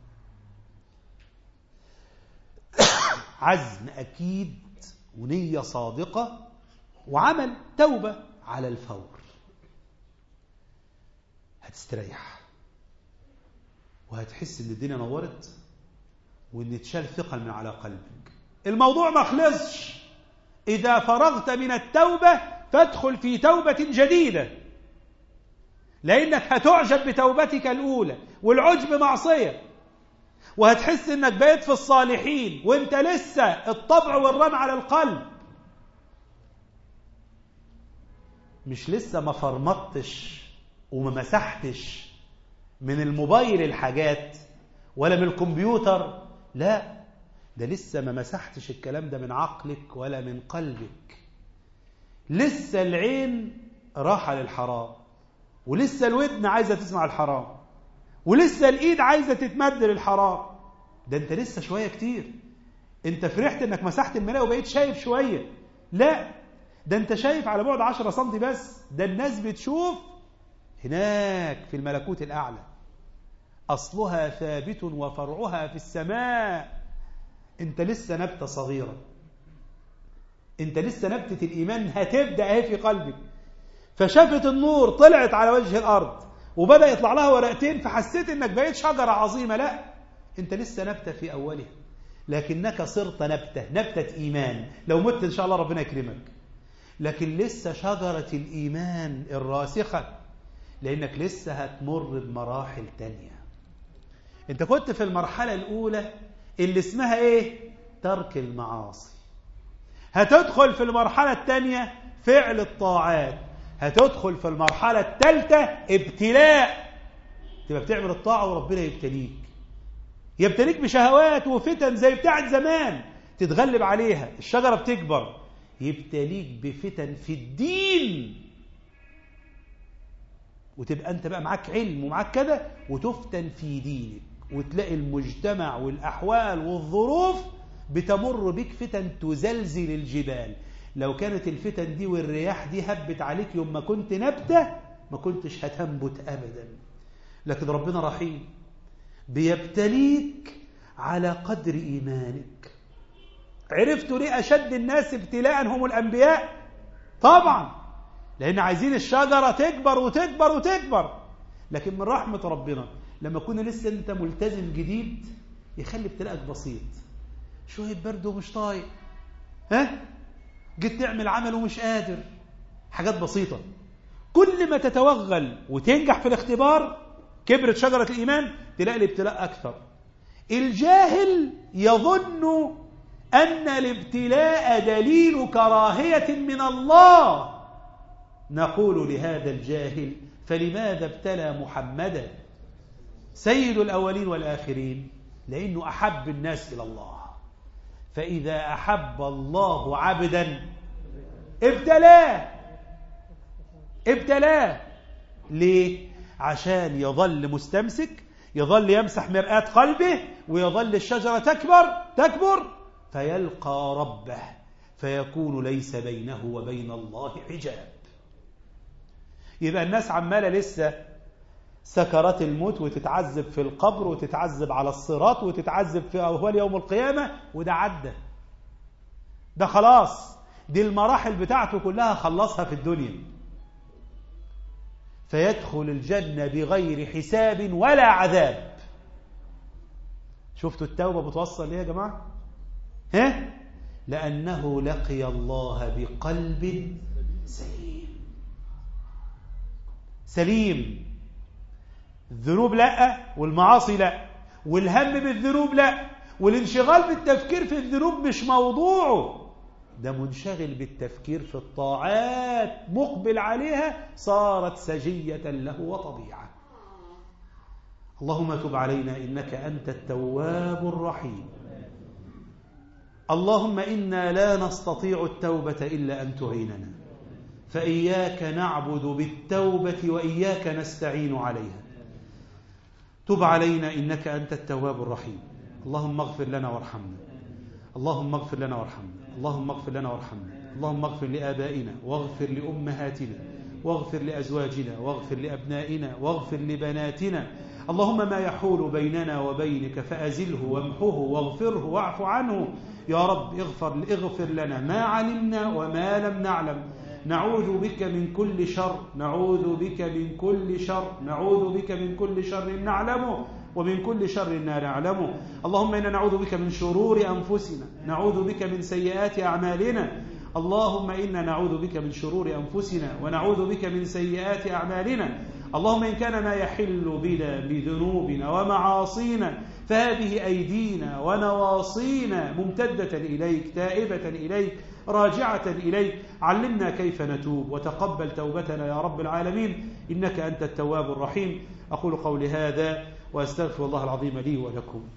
عزم أكيد ونية صادقة وعمل توبة على الفور هتستريح وهتحس ان الدنيا نورت وان اتشال ثقل من على قلبك الموضوع ما خلصش اذا فرغت من التوبه فادخل في توبه جديده لانك هتعجب بتوبتك الاولى والعجب معصيه وهتحس انك بقيت في الصالحين وانت لسه الطبع والرن على القلب مش لسه ما فرمطتش وما مسحتش من الموبايل الحاجات ولا من الكمبيوتر لا ده لسه ما مسحتش الكلام ده من عقلك ولا من قلبك لسه العين راحة للحرام ولسه الودن عايزة تسمع الحرام ولسه الإيد عايزة تتمد للحرام ده انت لسه شوية كتير انت فرحت انك مسحت الملاية وبقيت شايف شوية لا ده انت شايف على بعد 10 سم بس ده الناس بتشوف هناك في الملكوت الأعلى أصلها ثابت وفرعها في السماء أنت لسه نبتة صغيرة أنت لسه نبتة الإيمان هتبدأ اهي في قلبك فشافت النور طلعت على وجه الأرض وبدأ يطلع لها ورقتين فحسيت أنك بقيت شجرة عظيمة لا أنت لسه نبتة في أولها لكنك صرت نبتة نبتة إيمان لو مت إن شاء الله ربنا يكرمك لكن لسه شجرة الإيمان الراسخة لأنك لسه هتمر بمراحل تانية أنت كنت في المرحلة الأولى اللي اسمها إيه؟ ترك المعاصي هتدخل في المرحلة الثانية فعل الطاعات هتدخل في المرحلة الثالثة ابتلاء تبقى بتعمل الطاعة وربنا يبتليك يبتليك بشهوات وفتن زي بتاعت زمان تتغلب عليها الشجرة بتكبر يبتليك بفتن في الدين وتبقى انت بقى معاك علم ومعاك كده وتفتن في دينك وتلاقي المجتمع والأحوال والظروف بتمر بك فتن تزلزل الجبال لو كانت الفتن دي والرياح دي هبت عليك يوم ما كنت نبتة ما كنتش هتنبت أبدا لكن ربنا رحيم بيبتليك على قدر إيمانك عرفتوا ليه أشد الناس ابتلاء هم الأنبياء طبعا لأن عايزين الشجرة تكبر وتكبر وتكبر لكن من رحمة ربنا لما كنا لسه أنت ملتزم جديد يخلي ابتلاءك بسيط شوية برد ومش طايق ها جيت تعمل عمل ومش قادر حاجات بسيطة كل ما تتوغل وتنجح في الاختبار كبرت شجرة الإيمان تلاقي الابتلاء أكثر الجاهل يظن أن الابتلاء دليل كراهية من الله نقول لهذا الجاهل فلماذا ابتلى محمدا سيد الأولين والآخرين لأنه أحب الناس إلى الله فإذا أحب الله عبدا ابتلاه ابتلاه ليه؟ عشان يظل مستمسك يظل يمسح مرآة قلبه ويظل الشجرة تكبر تكبر فيلقى ربه فيكون ليس بينه وبين الله حجاب يبقى الناس عمالة لسه سكرات الموت وتتعذب في القبر وتتعذب على الصراط وتتعذب في أهوال يوم القيامة وده عدى ده خلاص دي المراحل بتاعته كلها خلصها في الدنيا فيدخل الجنة بغير حساب ولا عذاب شفتوا التوبة بتوصل ليه يا جماعة ها لأنه لقي الله بقلب سليم سليم الذنوب لا والمعاصي لا والهم بالذنوب لا والانشغال بالتفكير في الذنوب مش موضوعه ده منشغل بالتفكير في الطاعات مقبل عليها صارت سجية له وطبيعة اللهم تب علينا إنك أنت التواب الرحيم اللهم إنا لا نستطيع التوبة إلا أن تعيننا فإياك نعبد بالتوبة وإياك نستعين عليها تب علينا إنك أنت التواب الرحيم اللهم اغفر لنا وارحمنا اللهم اغفر لنا وارحمنا اللهم اغفر لنا وارحمنا اللهم اغفر لآبائنا واغفر لأمهاتنا واغفر لأزواجنا واغفر لأبنائنا واغفر لبناتنا اللهم ما يحول بيننا وبينك فأزله وامحه واغفره واعف عنه يا رب اغفر اغفر لنا ما علمنا وما لم نعلم نعوذ بك من كل شر نعوذ بك من كل شر نعوذ بك من كل شر نعلمه ومن كل شر لا نعلمه اللهم إنا نعوذ بك من شرور أنفسنا نعوذ بك من سيئات أعمالنا اللهم إنا نعوذ بك من شرور أنفسنا ونعوذ بك من سيئات أعمالنا اللهم إن كان ما يحل بنا بذنوبنا ومعاصينا فهذه أيدينا ونواصينا ممتدة إليك تائبة إليك راجعة إليك علمنا كيف نتوب وتقبل توبتنا يا رب العالمين إنك أنت التواب الرحيم أقول قولي هذا وأستغفر الله العظيم لي ولكم